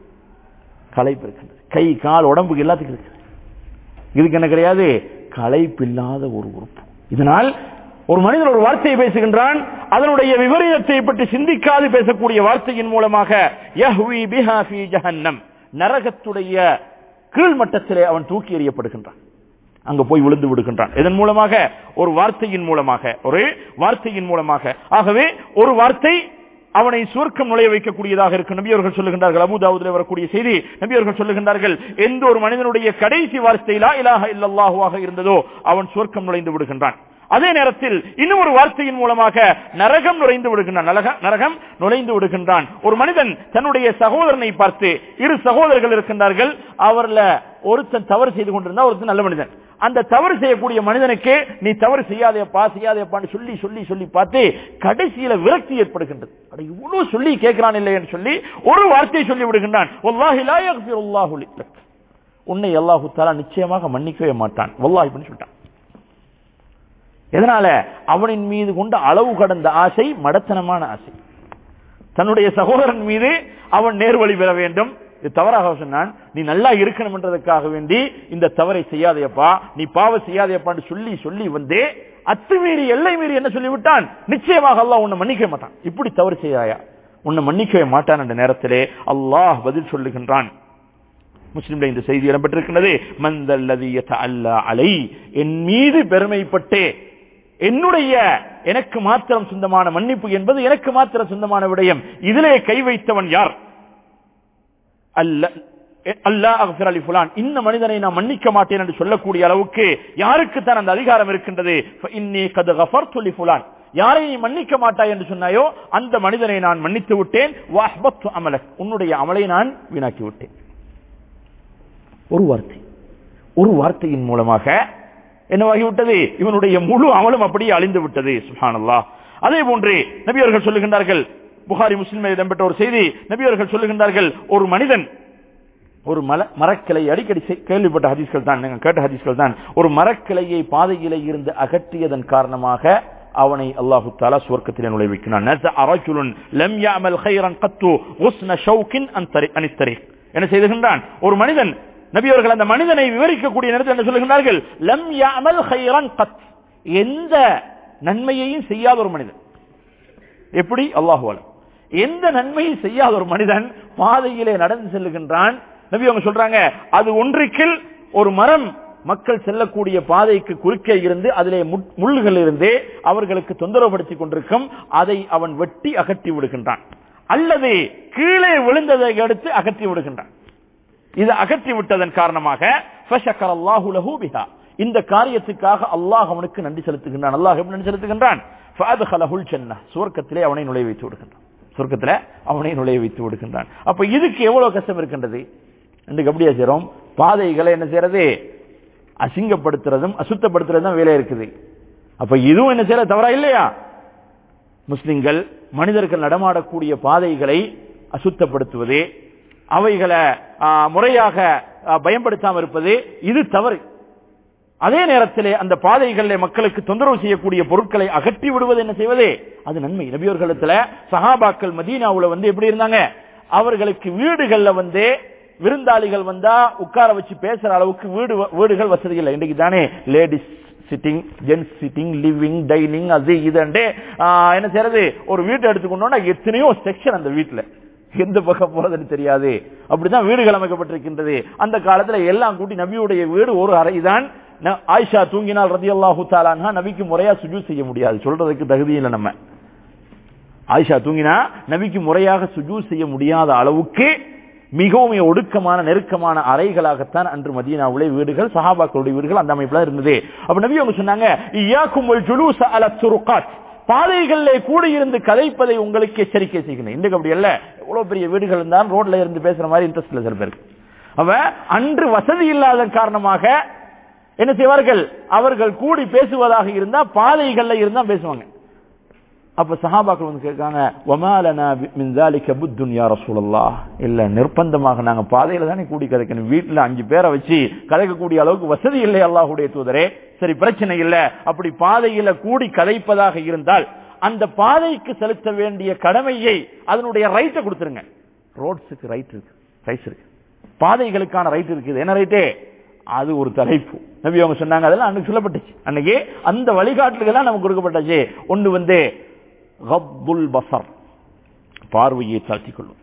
களைப்பு இருக்குது கை கால் உடம்புக்கு எல்லாத்துக்கும் இருக்குது இதுக்கு என்ன கிடையாது களைப்பில்லாத ஒரு உறுப்பு இதனால் ஒரு மனிதன் ஒரு வார்த்தையை பேசுகின்றான் அதனுடைய விபரீதத்தை பற்றி சிந்திக்காது பேசக்கூடிய வார்த்தையின் மூலமாக யஹ்வி பிஹா ஃபீ ஜஹன்னம் நரகத்துடைய கீழ்மட்டத்திலே அவன் தூக்கி எறியப்படுகின்றான் அங்க போய் விழுந்து விடுகின்றான் இதன் மூலமாக ஒரு வார்த்தையின் மூலமாக ஒரு வார்த்தையின் மூலமாக ஆகவே ஒரு வார்த்தை அவனை சுவர்க்கம் நுழைய வைக்கக்கூடியதாக இருக்கும் நபி அவர்கள் சொல்லுகின்றார்கள் அபுதாவுதில் வரக்கூடிய செய்தி நபி அவர்கள் சொல்லுகின்றார்கள் எந்த ஒரு மனிதனுடைய கடைசி வார்த்தை லா இலாஹ இல்லல்லாஹுவாக இருந்ததோ அவன் சுவர்க்கம் நுழைந்து விடுகின்றான் அதே நேரத்தில் இன்னும் ஒரு வார்த்தையின் மூலமாக நரகம் நுழைந்து விடுகின்றான் நரக- நரகம் நுழைந்து விடுகின்றான் ஒரு மனிதன் தன்னுடைய சகோதரனை பார்த்து இரு சகோதரர்கள் இருக்கின்றார்கள் அவர்ல ஒருத்தன் தவறு செய்து கொண்டிருந்தா ஒருத்தன் நல்ல மனிதன் அந்த தவறு செய்யக்கூடிய மனிதனுக்கு நீ தவறு செய்யாதேப்பா செய்யாதேப்பான்னு சொல்லி சொல்லி சொல்லி பார்த்து கடைசியில விரக்தி ஏற்படுகின்றது அட இவ்வளவு சொல்லி கேட்கிறான் இல்லை என்று சொல்லி ஒரு வார்த்தையை சொல்லி விடுகின்றான் வல்லாஹி லா யக்ஃபிருல்லாஹு லக். உன்னை அல்லாஹு தஆலா நிச்சயமாக மன்னிக்கவே மாட்டான் வல்லாஹி பண்ணி சொல்லிட்டான் எதனால அவனின் மீது கொண்ட அளவு கடந்த ஆசை மடத்தனமான ஆசை தன்னுடைய சகோதரன் மீது அவன் நேர்வழி பெற வேண்டும் இது தவறாக சொன்னான் நீ நல்லா இருக்கணும் என்றதுக்காக வேண்டி இந்த தவறை செய்யாதேப்பா நீ பாவ செய்யாதேப்பான்னு சொல்லி சொல்லி வந்தே அத்துமீறி எல்லை மீறி என்ன சொல்லிவிட்டான் நிச்சயமாக அல்லாஹ் உன்னை மன்னிக்க மாட்டான் இப்படி தவறு செய்யாயா உன்னை மன்னிக்கவே மாட்டான் என்ற நேரத்திலே அல்லாஹ் பதில் சொல்லுகின்றான் முஸ்லிம்ல இந்த செய்தி இடம்பெற்றிருக்கிறது மந்தல்லதி அல்லா அலை என் மீது பெருமைப்பட்டே என்னுடைய எனக்கு மாத்திரம் சொந்தமான மன்னிப்பு என்பது எனக்கு மாத்திரம் சொந்தமான விடயம் இதிலே கை வைத்தவன் யார் அல்ல அல்லா அகஃபிர் அலி புலான் இந்த மனிதனை நான் மன்னிக்க மாட்டேன் என்று சொல்லக்கூடிய அளவுக்கு யாருக்கு தான் அந்த அதிகாரம் இருக்கின்றது இன்னி கது கஃபர்து லி புலான் யாரை நீ மன்னிக்க மாட்டாய் என்று சொன்னாயோ அந்த மனிதனை நான் மன்னித்து விட்டேன் வஹ்பத்து அமலக் உன்னுடைய அமலை நான் வீணாக்கி விட்டேன் ஒரு வார்த்தை ஒரு வார்த்தையின் மூலமாக என்னவாகிவிட்டது இவனுடைய முழு அமலும் அப்படியே அழிந்து விட்டது சுஹானல்லா அதே போன்று நபி அவர்கள் சொல்லுகின்றார்கள் புகாரி முஸ்லிம் இடம்பெற்ற ஒரு செய்தி நபி அவர்கள் சொல்லுகின்றார்கள் ஒரு மனிதன் ஒரு மல மரக்கிளை அடிக்கடி செ- கேள்விப்பட்ட ஹதீஸ்கள் தான் நீங்க கேட்ட ஹதீஸ்கள் தான் ஒரு மரக்கிளையை பாதையிலே இருந்து அகற்றியதன் காரணமாக அவனை அல்லாஹு தாலா சுவர்க்கத்திலே நுழைவிக்கிறான் நஸ அரஜுலுன் லம் يعمل خيرا قط غصن شوك عن طريق عن الطريق என்ன செய்துகின்றான் ஒரு மனிதன் நபி அவர்கள் அந்த மனிதனை விவரிக்கக்கூடிய நேரத்தில் என்ன சொல்லுகின்றார்கள் லம் يعمل خيرا قط எந்த நன்மையையும் செய்யாத ஒரு மனிதன் எப்படி அல்லாஹுவால எந்த நன்மையும் செய்யாத ஒரு மனிதன் பாதையிலே நடந்து செல்லுகின்றான் நபி அவங்க சொல்றாங்க அது ஒன்றுக்கில் ஒரு மரம் மக்கள் செல்லக்கூடிய பாதைக்கு குறுக்கே இருந்து அதிலே முட்- முள்ளுகள் இருந்து அவர்களுக்கு தொந்தரவுபடுத்தி கொண்டிருக்கும் அதை அவன் வெட்டி அகற்றி விடுகின்றான் அல்லது கீழே விழுந்ததை அடுத்து அகற்றி விடுகின்றான் இது அகற்றி விட்டதன் காரணமாக ஃபஷக்கர அல்லாஹு லஹு பிஹா. இந்த காரியத்துக்காக அல்லாஹ் அவனுக்கு நன்றி செலுத்துகின்றான் அல்லாஹ் எப்படி நன்றி செலுத்துகின்றான் ஃபஅத்கலஹுல் ஜன்னah. சுவர்க்கத்திலே அவனை நுழைய வைத்து விடுகின்றான் சொர்க்கத்துல அவனை நுழைய வைத்து விடுகின்றான் அப்ப இதுக்கு எவ்வளவு கஷ்டம் இருக்கின்றது இன்றைக்கு அப்படியா செய்றோம் பாதைகளை என்ன செய்யறது அசிங்கப்படுத்துறதும் அசுத்தப்படுத்துறதும் வேலை இருக்குது அப்ப இதுவும் என்ன செய்யற தவறா இல்லையா முஸ்லிம்கள் மனிதர்கள் நடமாடக்கூடிய பாதைகளை அசுத்தப்படுத்துவது அவைகளை ஆ, முறையாக ஆ, பயன்படுத்தாமல் இருப்பது இது தவறு அதே நேரத்திலே அந்த பாதைகளிலே மக்களுக்கு தொந்தரவு செய்யக்கூடிய பொருட்களை அகற்றி விடுவது என்ன செய்வது அது நன்மை நபியோர்களிடத்துல சஹாபாக்கள் மதீனாவுல வந்து எப்படி இருந்தாங்க அவர்களுக்கு வீடுகள்ல வந்து விருந்தாளிகள் வந்தா உட்கார வச்சு பேசுற அளவுக்கு வீடு வீடுகள் வசதி இல்லை இன்னைக்கு தானே ladies sitting gents sitting living dining அது இதுண்டே என்ன செய்யறது ஒரு வீட்டை எடுத்துக்கொண்டோம்னா எத்தனையோ செக்ஷன் அந்த வீட்டுல எந்த பக்கம் போறதுன்னு தெரியாது அப்படிதான் வீடுகள் அமைக்கப்பட்டிருக்கின்றது அந்த காலத்துல எல்லாம் கூட்டி நபியுடைய வீடு ஒரு அறைதான் ந- ஆயிஷா தூங்கினால் ரதி அல்லாஹு தாலான்ஹா நபிக்கு முறையா சுஜூ செய்ய முடியாது சொல்றதுக்கு தகுதி இல்லை நம்ம ஆயிஷா தூங்கினா நபிக்கு முறையாக சுஜூ செய்ய முடியாத அளவுக்கு மிகவும் ஒடுக்கமான நெருக்கமான அறைகளாகத்தான் அன்று மதீனாவுடைய வீடுகள் சஹாபாக்களுடைய வீடுகள் அந்த அமைப்புல இருந்தது அப்ப நபி அவங்க சொன்னாங்க இய்யாக்கும் வல் ஜுலூஸ அல துருகாத் பாதைகளிலே கூடியிருந்து கதைப்பதை உங்களுக்கு எச்சரிக்கை செய்கிறேன் இன்றைக்கு அப்படி அல்ல எவ்வளவு பெரிய வீடுகள் இருந்தாலும் ரோட்ல இருந்து பேசுற மாதிரி இன்ட்ரெஸ்ட் இல்ல சில பேருக்கு அவ அன்று வசதி இல்லாத காரணமாக என்ன செய்வார்கள் அவர்கள் கூடி பேசுவதாக இருந்தா பாதைகள்ல இருந்தா பேசுவாங்க அப்ப சஹாபாக்கள் வந்து கேட்காங்க வமாலனா மின் ذلك புத் யா ரசூலல்லாஹ் இல்ல நிர்பந்தமாக நாங்க பாதையில தானே கூடி கதைக்கணும் வீட்டுல அஞ்சு பேரை வச்சு கதைக்கக்கூடிய அளவுக்கு வசதி இல்லை அல்லாஹ்வுடைய தூதரே சரி பிரச்சனை இல்ல அப்படி பாதையில கூடி கதைப்பதாக இருந்தால் அந்த பாதைக்கு செலுத்த வேண்டிய கடமையை அதனுடைய ரைட்டை கொடுத்துருங்க ரோட்ஸுக்கு ரைட் இருக்கு ரைட்ஸ் இருக்கு பாதைகளுக்கான ரைட் இருக்குது என்ன ரைட்டு அது ஒரு தலைப்பு நபி அவங்க சொன்னாங்க அதெல்லாம் அன்னைக்கு சொல்லப்பட்டுச்சு அன்னைக்கு அந்த வழிகாட்டுதலாம் நமக்கு கொடுக்கப்பட்டுச்சு ஒன்று வந்து கப்புல் பசர் பார்வையை தாழ்த்திக் கொள்வது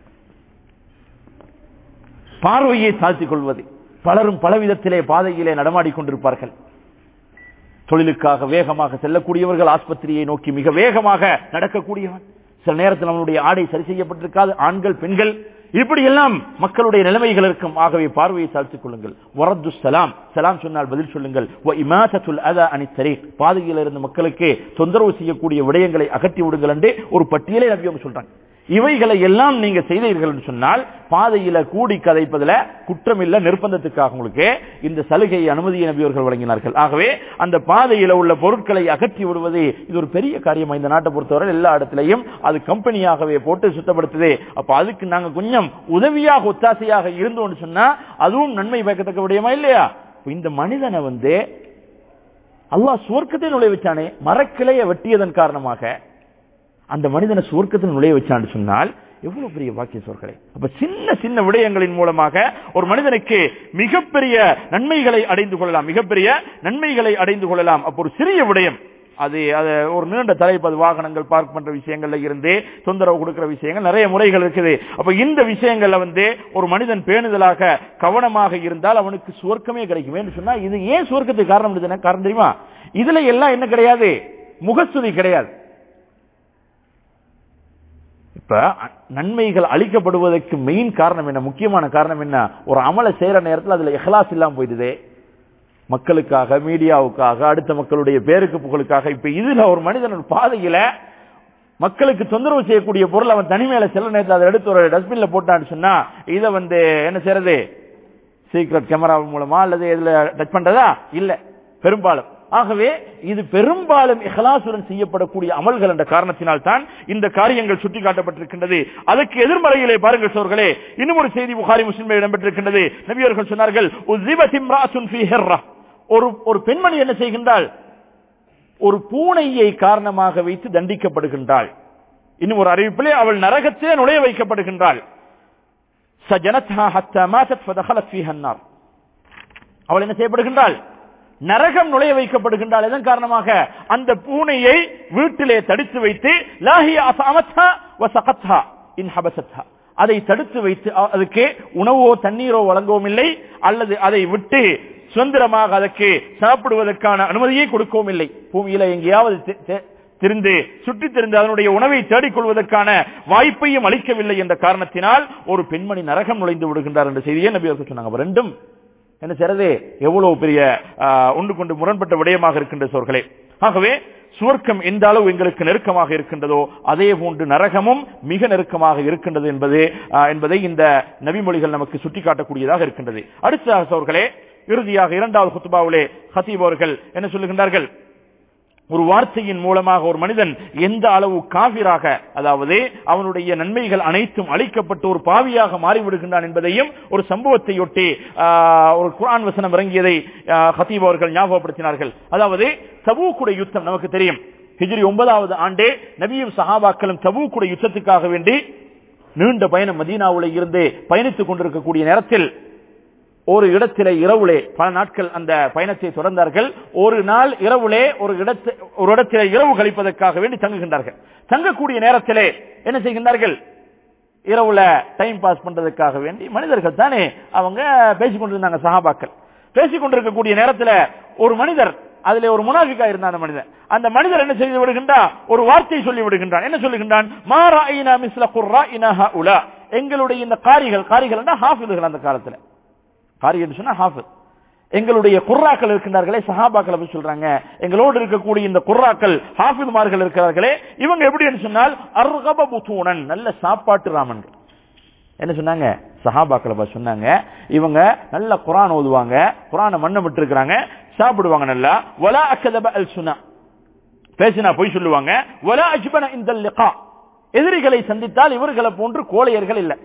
பார்வையை தாழ்த்திக் கொள்வது பலரும் பலவிதத்திலே பாதையிலே நடமாடிக் கொண்டிருப்பார்கள் தொழிலுக்காக வேகமாக செல்லக்கூடியவர்கள் ஆஸ்பத்திரியை நோக்கி மிக வேகமாக நடக்கக்கூடியவன் சில நேரத்தில் அவனுடைய ஆடை சரி செய்யப்பட்டிருக்காது ஆண்கள் பெண்கள் இப்படி எல்லாம் மக்களுடைய நிலைமைகள் இருக்கும் ஆகவே பார்வையை தாழ்த்திக் கொள்ளுங்கள் வரத்து சலாம் சலாம் சொன்னால் பதில் சொல்லுங்கள் வ இமாசத்துல் அதா அனி தரீக் பாதையில் இருந்த மக்களுக்கு தொந்தரவு செய்யக்கூடிய விடயங்களை அகற்றி விடுங்கள் என்று ஒரு பட்டியலை நபி அவங்க சொல்றாங்க இவைகளை எல்லாம் நீங்க செய்தீர்கள் என்று சொன்னால் பாதையில கூடி கதைப்பதுல குற்றமில்ல நிர்பந்தத்துக்காக உங்களுக்கு இந்த சலுகையை அனுமதியை நபியவர்கள் வழங்கினார்கள் ஆகவே அந்த பாதையில உள்ள பொருட்களை அகற்றி விடுவது இது ஒரு பெரிய காரியமா இந்த நாட்டை பொறுத்தவரை எல்லா இடத்திலையும் அது கம்பெனியாகவே போட்டு சுத்தப்படுத்துது அப்ப அதுக்கு நாங்க கொஞ்சம் உதவியாக ஒத்தாசையாக இருந்தோம்னு சொன்னா அதுவும் நன்மை பயக்கத்தக்க விடயமா இல்லையா இப்ப இந்த மனிதனை வந்து அல்லாஹ் சுவர்க்கத்தை நுழைய வச்சானே மரக்கிளைய வெட்டியதன் காரணமாக அந்த மனிதனை சுவர்க்கத்தில் நுழைய வச்சான்னு சொன்னால் எவ்வளவு பெரிய பாக்கிய சொற்களை அப்ப சின்ன சின்ன விடயங்களின் மூலமாக ஒரு மனிதனுக்கு மிகப்பெரிய நன்மைகளை அடைந்து கொள்ளலாம் மிகப்பெரிய நன்மைகளை அடைந்து கொள்ளலாம் அப்ப ஒரு சிறிய விடயம் அது அது ஒரு நீண்ட தலைப்பு அது வாகனங்கள் பார்க் பண்ற விஷயங்கள்ல இருந்து தொந்தரவு கொடுக்கிற விஷயங்கள் நிறைய முறைகள் இருக்குது அப்ப இந்த விஷயங்கள்ல வந்து ஒரு மனிதன் பேணுதலாக கவனமாக இருந்தால் அவனுக்கு சுவர்க்கமே கிடைக்கும் என்று சொன்னா இது ஏன் சுவர்க்கத்துக்கு காரணம் இதுன்னா காரணம் தெரியுமா இதுல எல்லாம் என்ன கிடையாது முகஸ்துதி கிடையாது இப்ப அ- நன்மைகள் அளிக்கப்படுவதற்கு மெயின் காரணம் என்ன முக்கியமான காரணம் என்ன ஒரு அமலை செய்யற நேரத்தில் அதுல இஹ்லாஸ் இல்லாம போயிடுது மக்களுக்காக மீடியாவுக்காக அடுத்த மக்களுடைய பேருக்கு புகழுக்காக இப்ப இதுல ஒரு மனிதன் ஒரு பாதையில மக்களுக்கு தொந்தரவு செய்யக்கூடிய பொருள் அவன் தனிமையில செல்ல நேரத்தில் அதை எடுத்து ஒரு டஸ்ட்பின்ல போட்டான்னு சொன்னா இதை வந்து என்ன செய்யறது சீக்ரெட் கேமரா மூலமா அல்லது இதுல டச் பண்றதா இல்ல பெரும்பாலும் ஆகவே இது பெரும்பாலும் இஹ்லாசுடன் செய்யப்படக்கூடிய அமல்கள் என்ற காரணத்தினால் தான் இந்த காரியங்கள் சுட்டிக்காட்டப்பட்டிருக்கின்றது அதற்கு எதிர்மறையிலே பாருங்கள் சோர்களே இன்னும் ஒரு செய்தி புகாரி முஸ்லிமில் இடம்பெற்றிருக்கின்றது நபியர்கள் சொன்னார்கள் "உஸ்ஸிபத் இம்ராஅத்துன் ஃபீ ஹிர்ரா." ஒரு ஒரு பெண்மணி என்ன செய்கின்றாள் ஒரு பூனையை காரணமாக வைத்து தண்டிக்கப்படுகின்றாள் இன்னும் ஒரு அறிவிப்பிலே அவள் நரகத்திலே நுழைய வைக்கப்படுகின்றாள் சஜனத்ஹா ஹத்தா மாதத் ஃபதஹலத் ஃபீஹா அன்னார். அவள் என்ன செய்யப்படுகின்றாள் நரகம் நுழைய வைக்கப்படுகின்றாள் இதன் காரணமாக அந்த பூனையை வீட்டிலே தடுத்து வைத்து லாஹிய அஃஅமத்ஹா வ சகத்ஹா இன் ஹபசத்ஹா அதை தடுத்து வைத்து அ- அதுக்கு உணவோ தண்ணீரோ வழங்கவும் இல்லை அல்லது அதை விட்டு சுதந்திரமாக அதற்கு சாப்பிடுவதற்கான அனுமதியை கொடுக்கவும் இல்லை பூமியில எங்கேயாவது தி- தி- திரிந்து சுற்றி திரிந்து அதனுடைய உணவை தேடிக் கொள்வதற்கான வாய்ப்பையும் அளிக்கவில்லை என்ற காரணத்தினால் ஒரு பெண்மணி நரகம் நுழைந்து விடுகின்றார் என்ற செய்தியை நபி அவர்கள் சொன்னாங்க அப்ப ரெண்டும் என்ன செய்யறது எவ்வளவு பெரிய ஆ, ஒன்று கொண்டு முரண்பட்ட விடயமாக இருக்கின்ற சோர்களே ஆகவே சுவர்க்கம் எந்த அளவு எங்களுக்கு நெருக்கமாக இருக்கின்றதோ அதே போன்று நரகமும் மிக நெருக்கமாக இருக்கின்றது என்பது ஆ, என்பதை இந்த நபிமொழிகள் நமக்கு சுட்டிக்காட்டக்கூடியதாக இருக்கின்றது அடுத்ததாக சோர்களே இறுதியாக இரண்டாவது குத்துபாவிலே ஹசீப் அவர்கள் என்ன சொல்லுகின்றார்கள் ஒரு வார்த்தையின் மூலமாக ஒரு மனிதன் எந்த அளவு காவிராக அதாவது அவனுடைய நன்மைகள் அனைத்தும் அளிக்கப்பட்டு ஒரு பாவியாக மாறிவிடுகின்றான் என்பதையும் ஒரு சம்பவத்தையொட்டி ஆஹ், ஒரு குர்ஆன் வசனம் இறங்கியதை ஆஹ், ஹத்தீப் அவர்கள் ஞாபகப்படுத்தினார்கள் அதாவது தபூக்குடைய யுத்தம் நமக்கு தெரியும் ஹிஜ்ரி ஒன்பதாவது ஆண்டே நபியும் சஹாபாக்களும் தபூக்குடைய யுத்தத்துக்காக வேண்டி நீண்ட பயணம் மதீனாவுல இருந்து பயணித்துக் கொண்டிருக்கக்கூடிய நேரத்தில் ஒரு இடத்திலே இரவுலே பல நாட்கள் அந்த பயணத்தை தொடர்ந்தார்கள் ஒரு நாள் இரவுலே ஒரு இடத்து ஒரு இடத்திலே இரவு கழிப்பதற்காக வேண்டி தங்குகின்றார்கள் தங்கக்கூடிய நேரத்திலே என்ன செய்கின்றார்கள் இரவுல டைம் பாஸ் பண்றதுக்காக வேண்டி மனிதர்கள் தானே அவங்க பேசிக் கொண்டிருந்தாங்க சஹாபாக்கள் பேசிக் கொண்டிருக்கக்கூடிய நேரத்துல ஒரு மனிதர் அதுல ஒரு முனாஃபிக்கா இருந்தான் அந்த மனிதன் அந்த மனிதர் என்ன செய்து விடுகின்றான் ஒரு வார்த்தையை சொல்லி விடுகின்றான் என்ன சொல்லுகின்றான் மாராயினா மிஸ்ல குர்ராயினா ஹஉலா எங்களுடைய இந்த காரிகள் காரிகள் ஹாஃபிதுகள் அந்த காலத்துல காரி என்று சொன்னா ஹாஃபித் எங்களுடைய குர்ராக்கள் இருக்கின்றார்களே சஹாபாக்கள் அப்படி சொல்றாங்க எங்களோடு இருக்கக்கூடிய இந்த குர்ராக்கள் ஹாஃபிதுமார்கள் இருக்கிறார்களே இவங்க எப்படி என்று சொன்னால் அர்கப புத்தூனன் நல்ல சாப்பாட்டு ராமன்கள் என்ன சொன்னாங்க சஹாபாக்களை பார்த்து சொன்னாங்க இவங்க நல்ல குரான் ஓதுவாங்க குரானை மண்ணை விட்டு இருக்கிறாங்க சாப்பிடுவாங்க நல்லா வலா அக்கதப அல் சுனா பேசினா பொய் சொல்லுவாங்க வலா அஜ்பன இந்த லிகா எதிரிகளை சந்தித்தால் இவர்களை போன்று கோழையர்கள் இல்லை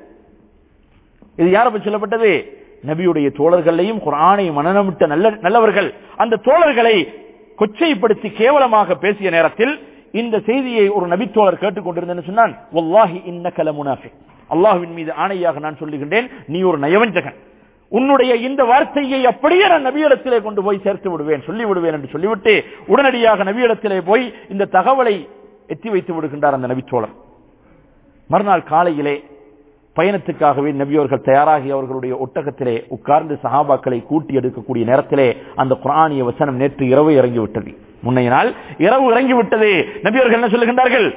இது யாரை பற்றி சொல்லப்பட்டது நபியுடைய தோழர்களையும் குரானை மனநமிட்ட நல்ல நல்லவர்கள் அந்த தோழர்களை கொச்சைப்படுத்தி கேவலமாக பேசிய நேரத்தில் இந்த செய்தியை ஒரு நபித்தோழர் கேட்டுக்கொண்டிருந்தேன்னு சொன்னான் வல்லாஹி இன்னகல முனாஃபிக் அல்லாஹ்வின் மீது ஆணையாக நான் சொல்லுகின்றேன் நீ ஒரு நயவஞ்சகன் உன்னுடைய இந்த வார்த்தையை அப்படியே நான் நபியிடத்திலே கொண்டு போய் சேர்த்து விடுவேன் சொல்லி விடுவேன் என்று சொல்லிவிட்டு உடனடியாக நபியிடத்திலே போய் இந்த தகவலை எத்தி வைத்து விடுகின்றார் அந்த நபித்தோழர் மறுநாள் காலையிலே பயணத்துக்காகவே நபியவர்கள் தயாராகி அவர்களுடைய ஒட்டகத்திலே உட்கார்ந்து சஹாபாக்களை கூட்டி எடுக்கக்கூடிய நேரத்திலே அந்த குரானிய வசனம் நேற்று இரவு இறங்கிவிட்டது முன்னைய நாள் இரவு இறங்கிவிட்டது நபியவர்கள் என்ன சொல்லுகின்றார்கள்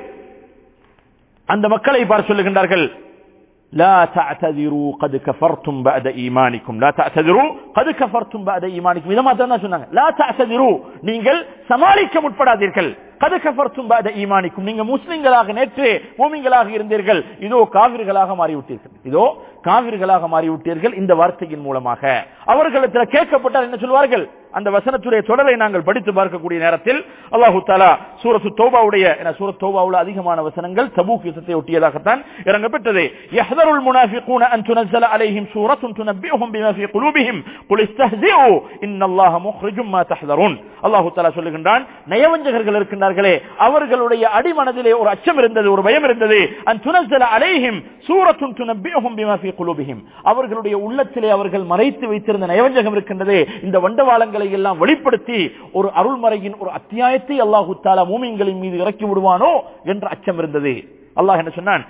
அந்த மக்களை பார்த்து சொல்லுகின்றார்கள் لا تعتذروا قد كفرتم بعد ايمانكم لا تعتذروا قد كفرتم بعد ايمانكم இத மாதிரி தான் சொன்னாங்க لا تعتذروا நீங்கள் சமாளிக்க முற்படாதீர்கள் قد كفرتم بعد ايمانكم நீங்க முஸ்லிம்களாக நேற்று மூமின்களாக இருந்தீர்கள் இதோ காவிர்களாக மாறிவிட்டீர்கள் இதோ காவிர்களாக மாறிவிட்டீர்கள் இந்த வார்த்தையின் மூலமாக அவர்களிடத்தில் கேட்கப்பட்டால் என்ன சொல்வார்கள் அந்த வசனத்துடைய தொடரை நாங்கள் படித்து பார்க்கக்கூடிய நேரத்தில் அல்லாஹு தாலா சூரத்து தோபாவுடைய சூரத் தோபாவுல அதிகமான வசனங்கள் தபூக் யுத்தத்தை ஒட்டியதாகத்தான் இறங்கப்பட்டது யஹ்தருல் முனாஃபிகூன அன் துனஸ்ஸல அலைஹிம் சூரத்துன் துனப்பிஹும் பிமா ஃபீ குலூபிஹிம் குல் இஸ்தஹ்சிஉ இன்னல்லாஹ முக்ரிஜும் மா தஹ்தருன் அல்லாஹு தாலா சொல்லுகின்றான் நயவஞ்சகர்கள் இருக்கின்றார்களே அவர்களுடைய அடிமனதிலே ஒரு அச்சம் இருந்தது ஒரு பயம் இருந்தது அன் துனஸ்ஸல அலைஹிம் சூரத்துன் துனப்பிஹும் பிமா ஃபீ குலூபிஹிம் அவர்களுடைய உள்ளத்திலே அவர்கள் மறைத்து வைத்திருந்த நயவஞ்சகம் இருக்கின்றது இந்த வண்டவாளங்களை எல்லாம் வெளிப்படுத்தி ஒரு அருள்மறையின் ஒரு அத்தியாயத்தை அல்லாஹு தாலா மூமின்களின் மீது இறக்கி விடுவானோ என்ற அச்சம் இருந்தது அல்லாஹ் என்ன சொன்னான்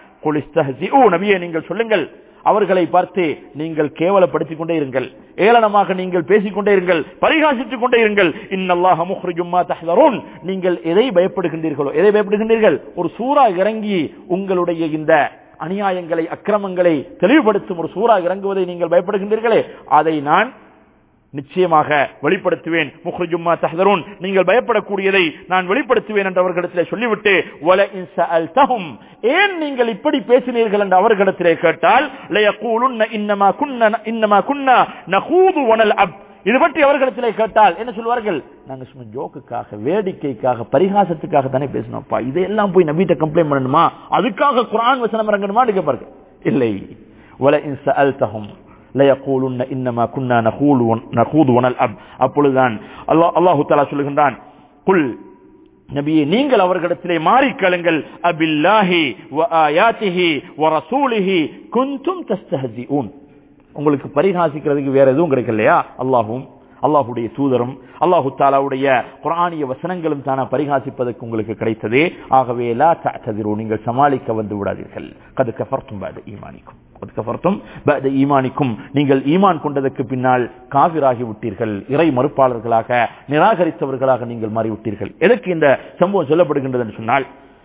நபியை நீங்கள் சொல்லுங்கள் அவர்களை பார்த்து நீங்கள் கேவலப்படுத்திக் கொண்டே இருங்கள் ஏளனமாக நீங்கள் பேசிக்கொண்டே இருங்கள் பரிகாசித்துக் கொண்டே இருங்கள் இன்னல்லாஹ முஹ்ரிஜும்மா தஹ்தரூன் நீங்கள் எதை பயப்படுகின்றீர்களோ எதை பயப்படுகின்றீர்கள் ஒரு சூறா இறங்கி உங்களுடைய இந்த அநியாயங்களை அக்கிரமங்களை தெளிவுபடுத்தும் ஒரு சூறா இறங்குவதை நீங்கள் பயப்படுகின்றீர்களே அதை நான் நிச்சயமாக வெளிப்படுத்துவேன் முஹ்ரிஜும்மா தஹ்தரூன் நீங்கள் பயப்படக்கூடியதை நான் வெளிப்படுத்துவேன் என்று அவர்களிடத்திலே சொல்லிவிட்டு வல இன் சஅல்தஹும் ஏன் நீங்கள் இப்படி பேசினீர்கள் என்று அவர்களிடத்திலே கேட்டால் லயகூலுன்ன இன்னமா குன்ன இன்னமா குன்னா நகூது வனல் அப் இது பற்றி அவர்களிடத்திலே கேட்டால் என்ன சொல்வார்கள் நாங்க சும்மா ஜோக்குக்காக வேடிக்கைக்காக பரிகாசத்துக்காக தானே பேசணும்ப்பா இதையெல்லாம் போய் நபிட்ட கம்ப்ளைண்ட் பண்ணணுமா அதுக்காக குரான் வசனம் இறங்கணுமா கேட்பார்கள் இல்லை வல இன் சஅல்தஹும் லயகூலுன்ன இன்னமா குன்னா நகூல் நகூது வனல் அப் அப்பொழுதுதான் அல்லாஹ் அல்லாஹு தஆலா சொல்லுகின்றான் குல் நபியே நீங்கள் அவர்களிடத்திலே மாறி கேளுங்கள் அபில்லாஹி வ ஆயாத்திஹி வ ரசூலிஹி குன்தும் தஸ்தஹ்சிஊன் உங்களுக்கு பரிகாசிக்கிறதுக்கு வேற எதுவும் கிடைக்கலையா அல்லாஹும் அல்லாஹுடைய தூதரும் அல்லாஹு தாலாவுடைய குரானிய வசனங்களும் தான பரிகாசிப்பதற்கு உங்களுக்கு கிடைத்ததே ஆகவே லா தஅததிரு நீங்கள் சமாளிக்க வந்து விடாதீர்கள் கது கஃபர்த்தும் பாத ஈமானிக்கும் கது கஃபர்த்தும் பாத ஈமானிக்கும் நீங்கள் ஈமான் கொண்டதற்கு பின்னால் காவிராகி விட்டீர்கள் இறை மறுப்பாளர்களாக நிராகரித்தவர்களாக நீங்கள் மாறிவிட்டீர்கள் எதற்கு இந்த சம்பவம் சொல்லப்படுகின்றது என்று சொன்னால்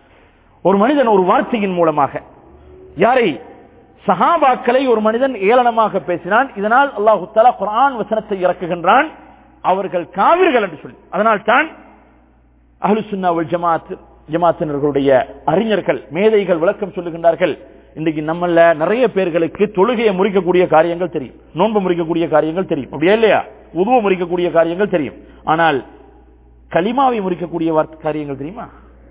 ஒரு மனிதன் ஒரு வார்த்தையின் மூலமாக யாரை சஹாபாக்களை ஒரு மனிதன் ஏளனமாக பேசினான் இதனால் அல்லாஹு தலா குரான் வசனத்தை இறக்குகின்றான் அவர்கள் காவிர்கள் என்று சொல்லி அதனால் தான் அஹ்லு சுன்னா ஜமாத் ஜமாத்தினர்களுடைய அறிஞர்கள் மேதைகள் விளக்கம் சொல்லுகின்றார்கள் இன்னைக்கு நம்மள நிறைய பேர்களுக்கு தொழுகையை முறிக்கக்கூடிய காரியங்கள் தெரியும் நோன்பு முறிக்கக்கூடிய காரியங்கள் தெரியும் அப்படியே இல்லையா உதுவ முறிக்கக்கூடிய காரியங்கள் தெரியும் ஆனால் களிமாவை முறிக்கக்கூடிய வார்த்தை காரியங்கள் தெரியுமா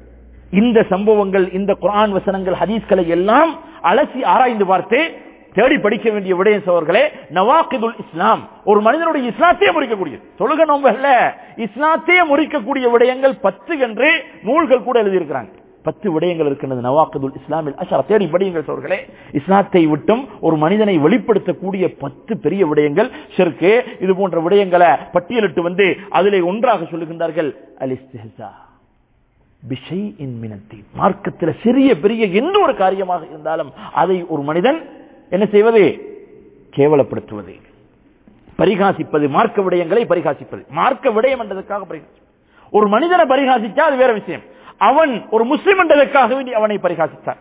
இந்த சம்பவங்கள் இந்த குரான் வசனங்கள் ஹதீஸ்களை எல்லாம் அலசி ஆராய்ந்து பார்த்து தேடி படிக்க வேண்டிய விடயம் சோர்களே நவாக்கிதுல் இஸ்லாம் ஒரு மனிதனுடைய இஸ்லாத்தையே முறிக்கக்கூடியது தொழுக நோம்பு அல்ல இஸ்லாத்தையே முறிக்கக்கூடிய விடயங்கள் பத்து என்று நூல்கள் கூட எழுதியிருக்கிறாங்க பத்து விடயங்கள் இருக்கின்றது நவாக்கதுல் இஸ்லாமில் அஷரா தேடி படியுங்கள் சோர்களே இஸ்லாத்தை விட்டும் ஒரு மனிதனை வெளிப்படுத்தக்கூடிய பத்து பெரிய விடயங்கள் ஷிர்கு இது போன்ற விடயங்களை பட்டியலிட்டு வந்து அதிலே ஒன்றாக சொல்லுகின்றார்கள் அல் இஸ்திஹ்ஸா பிஷைஇன் மினத்தி மார்க்கத்தில் சிறிய பெரிய எந்த ஒரு காரியமாக இருந்தாலும் அதை ஒரு மனிதன் என்ன செய்வது கேவலப்படுத்துவது பரிகாசிப்பது மார்க்க விடயங்களை பரிகாசிப்பது மார்க்க விடயம் என்றதற்காக பரிகாசி ஒரு மனிதனை பரிகாசிச்சா அது வேற விஷயம் அவன் ஒரு முஸ்லிம் என்றதற்காக வேண்டி அவனை பரிகாசித்தான்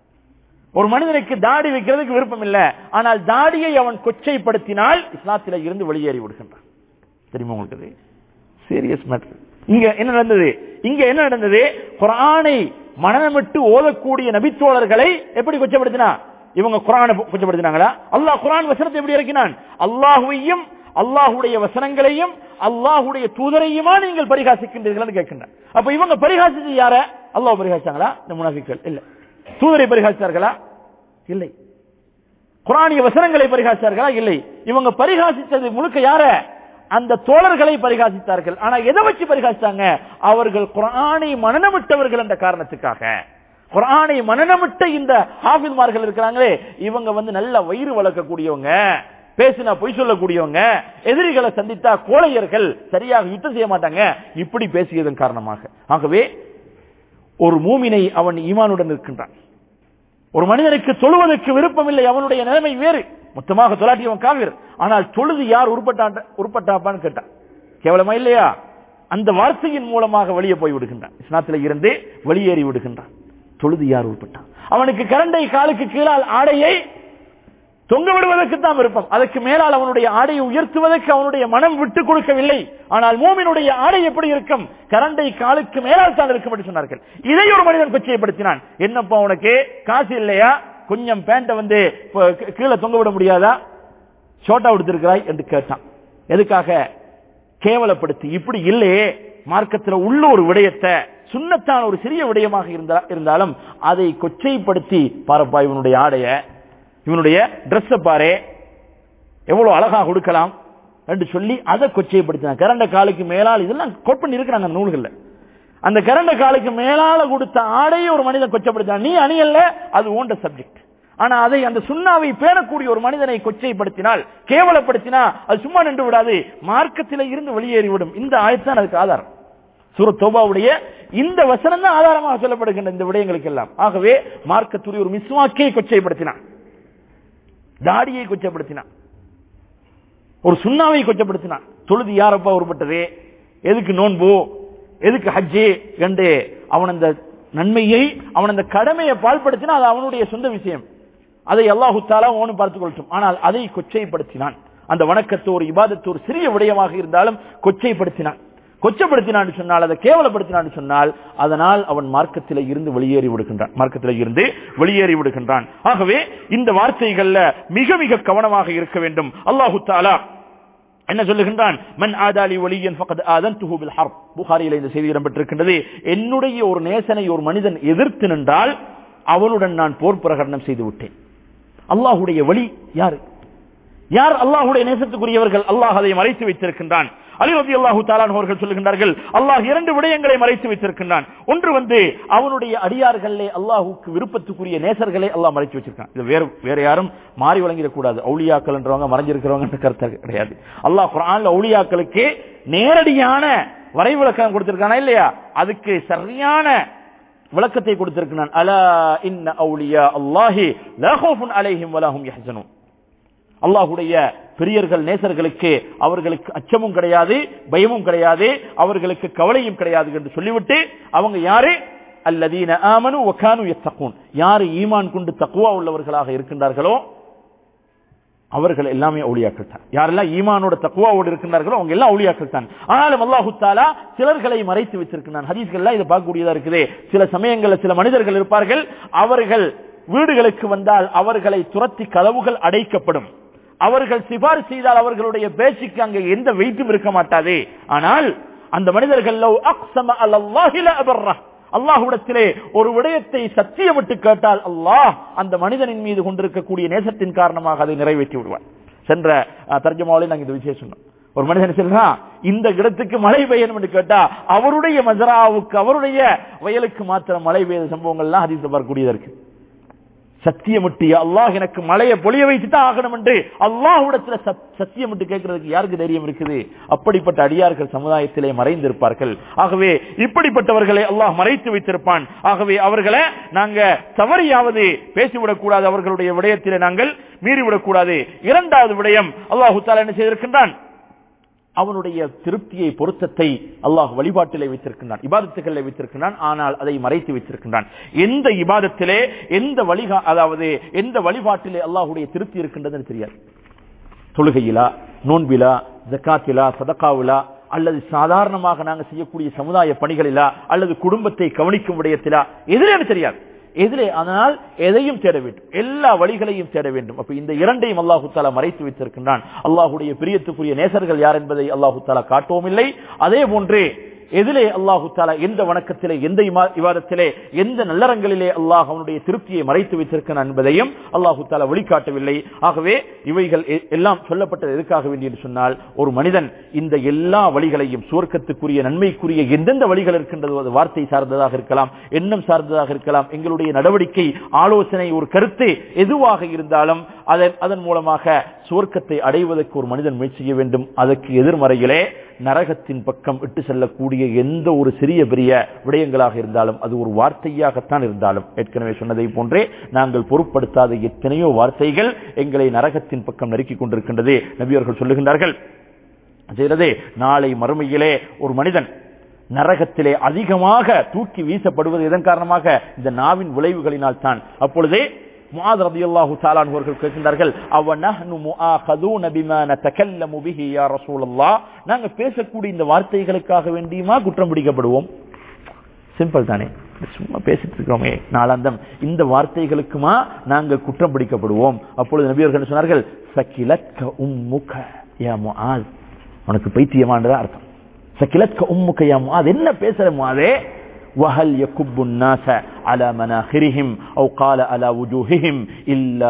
ஒரு மனிதனுக்கு தாடி வைக்கிறதுக்கு விருப்பம் இல்ல ஆனால் தாடியை அவன் கொச்சைப்படுத்தினால் இஸ்லாத்தில இருந்து வெளியேறி விடுகின்றான் தெரியுமா உங்களுக்கு சீரியஸ் மேட்டர் இங்க என்ன நடந்தது இங்க என்ன நடந்தது குரானை மனநமிட்டு ஓதக்கூடிய நபித்தோழர்களை எப்படி கொச்சப்படுத்தினா இவங்க குரானை கொச்சப்படுத்தினாங்களா அல்லாஹ் குரான் வசனத்தை எப்படி இறக்கினான் அல்லாஹுவையும் அல்லாஹுடைய வசனங்களையும் அல்லாஹுடைய தூதரையுமா நீங்கள் பரிகாசிக்கின்றீர்கள் கேட்கின்றான் அப்ப இவங்க பரிகாசிச்சு யார அல்லாஹ் பரிகாசிச்சாங்களா இந்த முனாஃபிக்கள் இல்ல தூதரை பரிகாசித்தார்களா இல்லை குரானிய வசனங்களை பரிகாசித்தார்களா இல்லை இவங்க பரிகாசித்தது முழுக்க யார அந்த தோழர்களை பரிகாசித்தார்கள் ஆனா எதை வச்சு பரிகாசித்தாங்க அவர்கள் குரானை மனநமிட்டவர்கள் என்ற காரணத்துக்காக குரானை மனநமிட்ட இந்த ஹாஃபில்மார்கள் இருக்கிறாங்களே இவங்க வந்து நல்ல வயிறு வளர்க்கக்கூடியவங்க பேசினா பொய் சொல்லக்கூடியவங்க எதிரிகளை சந்தித்தா கோழையர்கள் சரியாக யுத்தம் செய்ய மாட்டாங்க இப்படி பேசியதன் காரணமாக ஆகவே ஒரு மூமினை அவன் ஈமானுடன் இருக்கின்றான் ஒரு மனிதனுக்கு தொழுவதற்கு விருப்பம் இல்லை அவனுடைய நிலைமை வேறு மொத்தமாக தொலாட்டி அவன் காவிர் ஆனால் தொழுது யார் உருப்பட்டான் உருப்பட்டாப்பான்னு கேட்டான் கேவலமா இல்லையா அந்த வார்த்தையின் மூலமாக வெளியே போய் விடுகின்றான் இஸ்லாத்தில இருந்து வெளியேறி விடுகின்றான் தொழுது யார் உருப்பட்டான் அவனுக்கு கரண்டை காலுக்கு கீழால் ஆடையை தொங்க விடுவதற்கு தான் விருப்பம் அதற்கு மேலால் அவனுடைய ஆடையை உயர்த்துவதற்கு அவனுடைய மனம் விட்டு கொடுக்கவில்லை ஆனால் மூமினுடைய ஆடை எப்படி இருக்கும் கரண்டை காலுக்கு மேலால் தான் இருக்கும் என்று சொன்னார்கள் இதை ஒரு மனிதன் கொச்சைப்படுத்தினான் என்னப்பா உனக்கு காசு இல்லையா கொஞ்சம் பேண்ட வந்து கீழே தொங்க விட முடியாதா ஷோட்டா கொடுத்திருக்கிறாய் என்று கேட்டான் எதுக்காக கேவலப்படுத்தி இப்படி இல்லையே மார்க்கத்தில் உள்ள ஒரு விடயத்தை சுண்ணத்தான ஒரு சிறிய விடயமாக இருந்தாலும் அதை கொச்சைப்படுத்தி பாரப்பா இவனுடைய ஆடைய இவனுடைய ட்ரெஸ் பாரு எவ்வளவு அழகா கொடுக்கலாம் என்று சொல்லி அதை கொச்சைப்படுத்தினான் கரண்ட காலுக்கு மேலால் இதெல்லாம் கோட் பண்ணி இருக்கிறாங்க நூல்கள்ல அந்த கரண்ட காலுக்கு மேலால கொடுத்த ஆடையை ஒரு மனிதன் கொச்சப்படுத்தினான் நீ அணியல்ல அது ஓண்ட சப்ஜெக்ட் ஆனா அதை அந்த சுண்ணாவை பேணக்கூடிய ஒரு மனிதனை கொச்சைப்படுத்தினால் கேவலப்படுத்தினா அது சும்மா நின்று விடாது மார்க்கத்தில இருந்து வெளியேறிவிடும் இந்த ஆயத்தான் அதுக்கு ஆதாரம் சூரத் தோபாவுடைய இந்த வசனம் தான் ஆதாரமாக சொல்லப்படுகின்ற இந்த விடயங்களுக்கு எல்லாம் ஆகவே மார்க்கத்துடைய ஒரு மிஸ்வாக்கை கொச்சைப்படுத்தினான் தாடியை கொச்சப்படுத்தினான் ஒரு சுண்ணாவை கொச்சப்படுத்தினான் தொழுது யாரப்பா உருப்பட்டது எதுக்கு நோன்பு எதுக்கு ஹஜ்ஜு என்று அவன் அந்த நன்மையை அவன் அந்த கடமையை பால்படுத்தினா அது அவனுடைய சொந்த விஷயம் அதை அல்லாஹு தாலா அவனு பார்த்துக் கொள்ளட்டும் ஆனால் அதை கொச்சைப்படுத்தினான் அந்த வணக்கத்தோர் இபாதத்தோர் சிறிய விடயமாக இருந்தாலும் கொச்சைப்படுத்தினான் கொச்சப்படுத்தினான் சொன்னால் அதை கேவலப்படுத்தினான் சொன்னால் அதனால் அவன் மார்க்கத்தில இருந்து வெளியேறி விடுகின்றான் மார்க்கத்தில இருந்து வெளியேறி விடுகின்றான் ஆகவே இந்த வார்த்தைகள்ல மிக மிக கவனமாக இருக்க வேண்டும் அல்லாஹு தாலா என்ன சொல்லுகின்றான் மன் ஆதாலி ஒளியன் ஃபகத் ஆதன் துஹுபில் ஹர்ப் புகாரியில் இந்த செய்தி இடம்பெற்றிருக்கின்றது என்னுடைய ஒரு நேசனை ஒரு மனிதன் எதிர்த்து நின்றால் அவனுடன் நான் போர் பிரகடனம் செய்து விட்டேன் அல்லாஹுடைய வழி யாரு யார் அல்லாஹுடைய நேசத்துக்குரியவர்கள் அல்லாஹ் அதை மறைத்து வைத்திருக்கின்றான் அலிரதி அல்லாஹு தாலான் அவர்கள் சொல்லுகின்றார்கள் அல்லாஹ் இரண்டு விடயங்களை மறைத்து வைத்திருக்கின்றான் ஒன்று வந்து அவனுடைய அடியார்களே அல்லாஹுக்கு விருப்பத்துக்குரிய நேசர்களே அல்லாஹ் மறைத்து வச்சிருக்கான் இது வேற வேற யாரும் மாறி வழங்கிடக்கூடாது அவுளியாக்கள் என்றவங்க மறைஞ்சிருக்கிறவங்க கருத்து கிடையாது அல்லாஹ் குரான்ல அவுளியாக்களுக்கு நேரடியான வரைவிலக்கம் கொடுத்திருக்கானா இல்லையா அதுக்கு சரியான விளக்கத்தை கொடுத்திருக்கிறான் அலா இன்ன அவுலியா அல்லாஹி லஹோஃபுன் அலைஹிம் வலாஹும் யஹ்சனுன் அல்லாஹுடைய பெரியர்கள் நேசர்களுக்கு அவர்களுக்கு அச்சமும் கிடையாது பயமும் கிடையாது அவர்களுக்கு கவலையும் கிடையாது என்று சொல்லிவிட்டு அவங்க யாரு அல்லதீன ஆமனு ஒக்கானு எத்தக்கூன் யாரு ஈமான் கொண்டு தக்குவா உள்ளவர்களாக இருக்கின்றார்களோ அவர்கள் எல்லாமே அவுளியாக்கள் தான் யாரெல்லாம் ஈமானோட தக்குவாவோடு இருக்கின்றார்களோ அவங்க எல்லாம் அவுளியாக்கள் தான் ஆனாலும் அல்லாஹு தாலா சிலர்களை மறைத்து வச்சிருக்கிறான் ஹதீஸ்கள்லாம் இதை பார்க்கக்கூடியதா இருக்குது சில சமயங்கள்ல சில மனிதர்கள் இருப்பார்கள் அவர்கள் வீடுகளுக்கு வந்தால் அவர்களை துரத்தி கதவுகள் அடைக்கப்படும் அவர்கள் சிபாரிசு செய்தால் அவர்களுடைய பேச்சுக்கு அங்க எந்த வெயிட்டும் இருக்க மாட்டாது ஆனால் அந்த மனிதர்கள் அல்லாஹுடத்திலே ஒரு விடயத்தை சத்தியமிட்டு கேட்டால் அல்லாஹ் அந்த மனிதனின் மீது கொண்டிருக்கக்கூடிய நேசத்தின் காரணமாக அதை நிறைவேற்றி விடுவார் சென்ற தர்ஜமாவிலே நாங்கள் இந்த விஷயம் சொன்னோம் ஒரு மனிதன் சொல்றான் இந்த இடத்துக்கு மழை பெய்யணும் என்று கேட்டா அவருடைய மசராவுக்கு அவருடைய வயலுக்கு மாத்திரம் மழை பெய்த சம்பவங்கள்லாம் ஹதீஸ்ல பார்க்கக்கூடியதா இருக்கு சத்தியமிட்டு அல்லாஹ் எனக்கு மழையை பொழிய வைத்துதான் ஆகணும் என்று அல்லாஹ்விடத்துல சத்தியமிட்டு கேட்கறதுக்கு யாருக்கு தைரியம் இருக்குது அப்படிப்பட்ட அடியார்கள் சமுதாயத்திலே மறைந்திருப்பார்கள் ஆகவே இப்படிப்பட்டவர்களை அல்லாஹ் மறைத்து வைத்திருப்பான் ஆகவே அவர்களை நாங்க தவறியாவது பேசிவிடக் கூடாது அவர்களுடைய விடயத்திலே நாங்கள் மீறிவிடக் கூடாது இரண்டாவது விடயம் அல்லாஹு தாலா என்ன செய்திருக்கின்றான் அவனுடைய திருப்தியை பொருத்தத்தை அல்லாஹ் வழிபாட்டிலே வைத்திருக்கின்றான் இபாதத்துக்களை வைத்திருக்கின்றான் ஆனால் அதை மறைத்து வைத்திருக்கின்றான் எந்த இபாதத்திலே எந்த வழிகா அதாவது எந்த வழிபாட்டிலே அல்லாஹுடைய திருப்தி இருக்கின்றதுன்னு தெரியாது தொழுகையிலா நோன்பிலா ஜக்காத்திலா சதக்காவிலா அல்லது சாதாரணமாக நாங்கள் செய்யக்கூடிய சமுதாய பணிகளிலா அல்லது குடும்பத்தை கவனிக்கும் விடயத்திலா எதிரே தெரியாது எதிலே அதனால் எதையும் தேட வேண்டும் எல்லா வழிகளையும் தேட வேண்டும் அப்ப இந்த இரண்டையும் அல்லாஹு தாலா மறைத்து வைத்திருக்கின்றான் அல்லாஹுடைய பிரியத்துக்குரிய நேசர்கள் யார் என்பதை அல்லாஹு தாலா காட்டவும் இல்லை அதே போன்று எதிலே அல்லாஹு தாலா எந்த வணக்கத்திலே எந்த விவாதத்திலே எந்த நல்லறங்களிலே அல்லாஹ் அவனுடைய திருப்தியை மறைத்து வைத்திருக்கிறான் என்பதையும் அல்லாஹு தாலா வெளிக்காட்டவில்லை ஆகவே இவைகள் எல்லாம் சொல்லப்பட்டது எதுக்காக வேண்டி என்று சொன்னால் ஒரு மனிதன் இந்த எல்லா வழிகளையும் சுவர்க்கத்துக்குரிய நன்மைக்குரிய எந்தெந்த வழிகள் இருக்கின்றதோ அது வார்த்தை சார்ந்ததாக இருக்கலாம் எண்ணம் சார்ந்ததாக இருக்கலாம் எங்களுடைய நடவடிக்கை ஆலோசனை ஒரு கருத்து எதுவாக இருந்தாலும் அதன் அதன் மூலமாக சுவர்க்கத்தை அடைவதற்கு ஒரு மனிதன் முயற்சி செய்ய வேண்டும் அதற்கு எதிர்மறையிலே நரகத்தின் பக்கம் இட்டு செல்லக்கூடிய எந்த ஒரு சிறிய பெரிய விடயங்களாக இருந்தாலும் அது ஒரு வார்த்தையாகத்தான் இருந்தாலும் ஏற்கனவே சொன்னதை போன்றே நாங்கள் பொருட்படுத்தாத எத்தனையோ வார்த்தைகள் எங்களை நரகத்தின் பக்கம் நெருக்கிக் கொண்டிருக்கின்றது நபியவர்கள் சொல்லுகின்றார்கள் செய்யறதே நாளை மறுமையிலே ஒரு மனிதன் நரகத்திலே அதிகமாக தூக்கி வீசப்படுவது எதன் காரணமாக இந்த நாவின் விளைவுகளினால் தான் அப்பொழுதே முஆத் ரலியல்லாஹு தஆலா அவர்கள் கேட்கின்றார்கள் அவ நஹ்னு முஆகதுன பிமா நதகல்லமு பிஹி யா ரசூலல்லாஹ் நாங்க பேசக்கூடிய இந்த வார்த்தைகளுக்காக வேண்டியுமா குற்றம் பிடிக்கப்படுவோம் சிம்பிள் தானே சும்மா பேசிட்டு இருக்கிறோமே நாளாந்தம் இந்த வார்த்தைகளுக்குமா நாங்கள் குற்றம் பிடிக்கப்படுவோம் அப்பொழுது நபியர்கள் சொன்னார்கள் சக்கிலக்க உம்முக யா முஆத் உனக்கு பைத்தியமானதா அர்த்தம் சக்கிலக்க உம்முக யா முஆத் என்ன பேசுற முஆதே وهل يكب الناس على مناخرهم أو قال على وجوههم إلا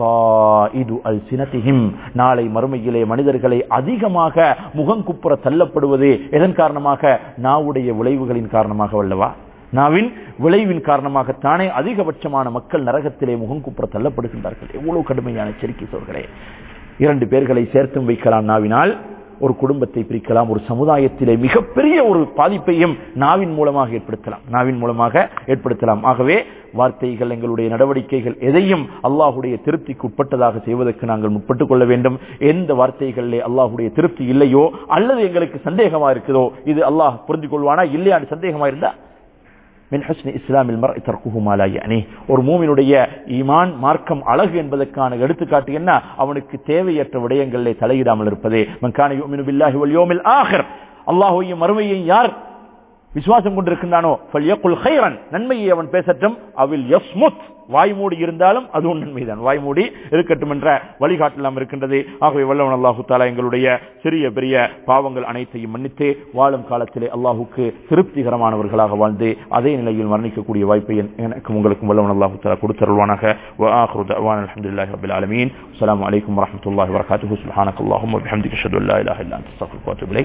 حصائد ألسنتهم நாளை மறுமையிலே மனிதர்களை அதிகமாக முகங்குப்புற தள்ளப்படுவது எதன் காரணமாக நாவுடைய விளைவுகளின் காரணமாக வல்லவா நாவின் விளைவின் காரணமாகத்தானே அதிகபட்சமான மக்கள் நரகத்திலே முகங்குப்புற தள்ளப்படுகின்றார்கள் எவ்வளவு கடுமையான எச்சரிக்கை சோர்களே இரண்டு பேர்களை சேர்த்தும் வைக்கலாம் நாவினால் ஒரு குடும்பத்தை பிரிக்கலாம் ஒரு சமுதாயத்திலே மிகப்பெரிய ஒரு பாதிப்பையும் நாவின் மூலமாக ஏற்படுத்தலாம் நாவின் மூலமாக ஏற்படுத்தலாம் ஆகவே வார்த்தைகள் எங்களுடைய நடவடிக்கைகள் எதையும் அல்லாஹுடைய திருப்திக்கு உட்பட்டதாக செய்வதற்கு நாங்கள் முற்பட்டுக் கொள்ள வேண்டும் எந்த வார்த்தைகளிலே அல்லாஹுடைய திருப்தி இல்லையோ அல்லது எங்களுக்கு சந்தேகமா இருக்குதோ இது அல்லாஹ் புரிந்து கொள்வானா இல்லையான்னு சந்தேகமா இருந்தா மின் ஹஸ்னி இஸ்லாமில் மர் தர்க்குஹு மாலா யஅனி ஒரு மூமினுடைய ஈமான் மார்க்கம் அழகு என்பதற்கான எடுத்துக்காட்டு என்ன அவனுக்கு தேவையற்ற விடயங்களிலே தலையிடாமல் இருப்பதே மன் கான யுமினு பில்லாஹி வல் யௌமில் ஆகிர் அல்லாஹ்வையும் மறுமையையும் யார் விசுவாசம் கொண்டிருக்கின்றானோ ஃபல்யகுல் கைரன் நன்மையை அவன் பேசட்டும் அவில் யஸ்முத் வாய்மூடி இருந்தாலும் அதுவும் நன்மைதான் வாய்மூடி இருக்கட்டும் என்ற வழிகாட்டல் நாம் இருக்கின்றது ஆகவே வல்லவன் அல்லாஹு தாலா எங்களுடைய சிறிய பெரிய பாவங்கள் அனைத்தையும் மன்னித்து வாழும் காலத்திலே அல்லாஹுக்கு திருப்திகரமானவர்களாக வாழ்ந்து அதே நிலையில் மரணிக்கக்கூடிய வாய்ப்பை எனக்கு உங்களுக்கும் வல்லவன் அல்லாஹு தாலா கொடுத்தருள்வானாக وآخر دعوانا الحمد لله رب العالمين السلام عليكم ورحمة الله وبركاته سبحانك اللهم وبحمدك أشهد أن لا إله إلا أنت أستغفرك وأتوب إليك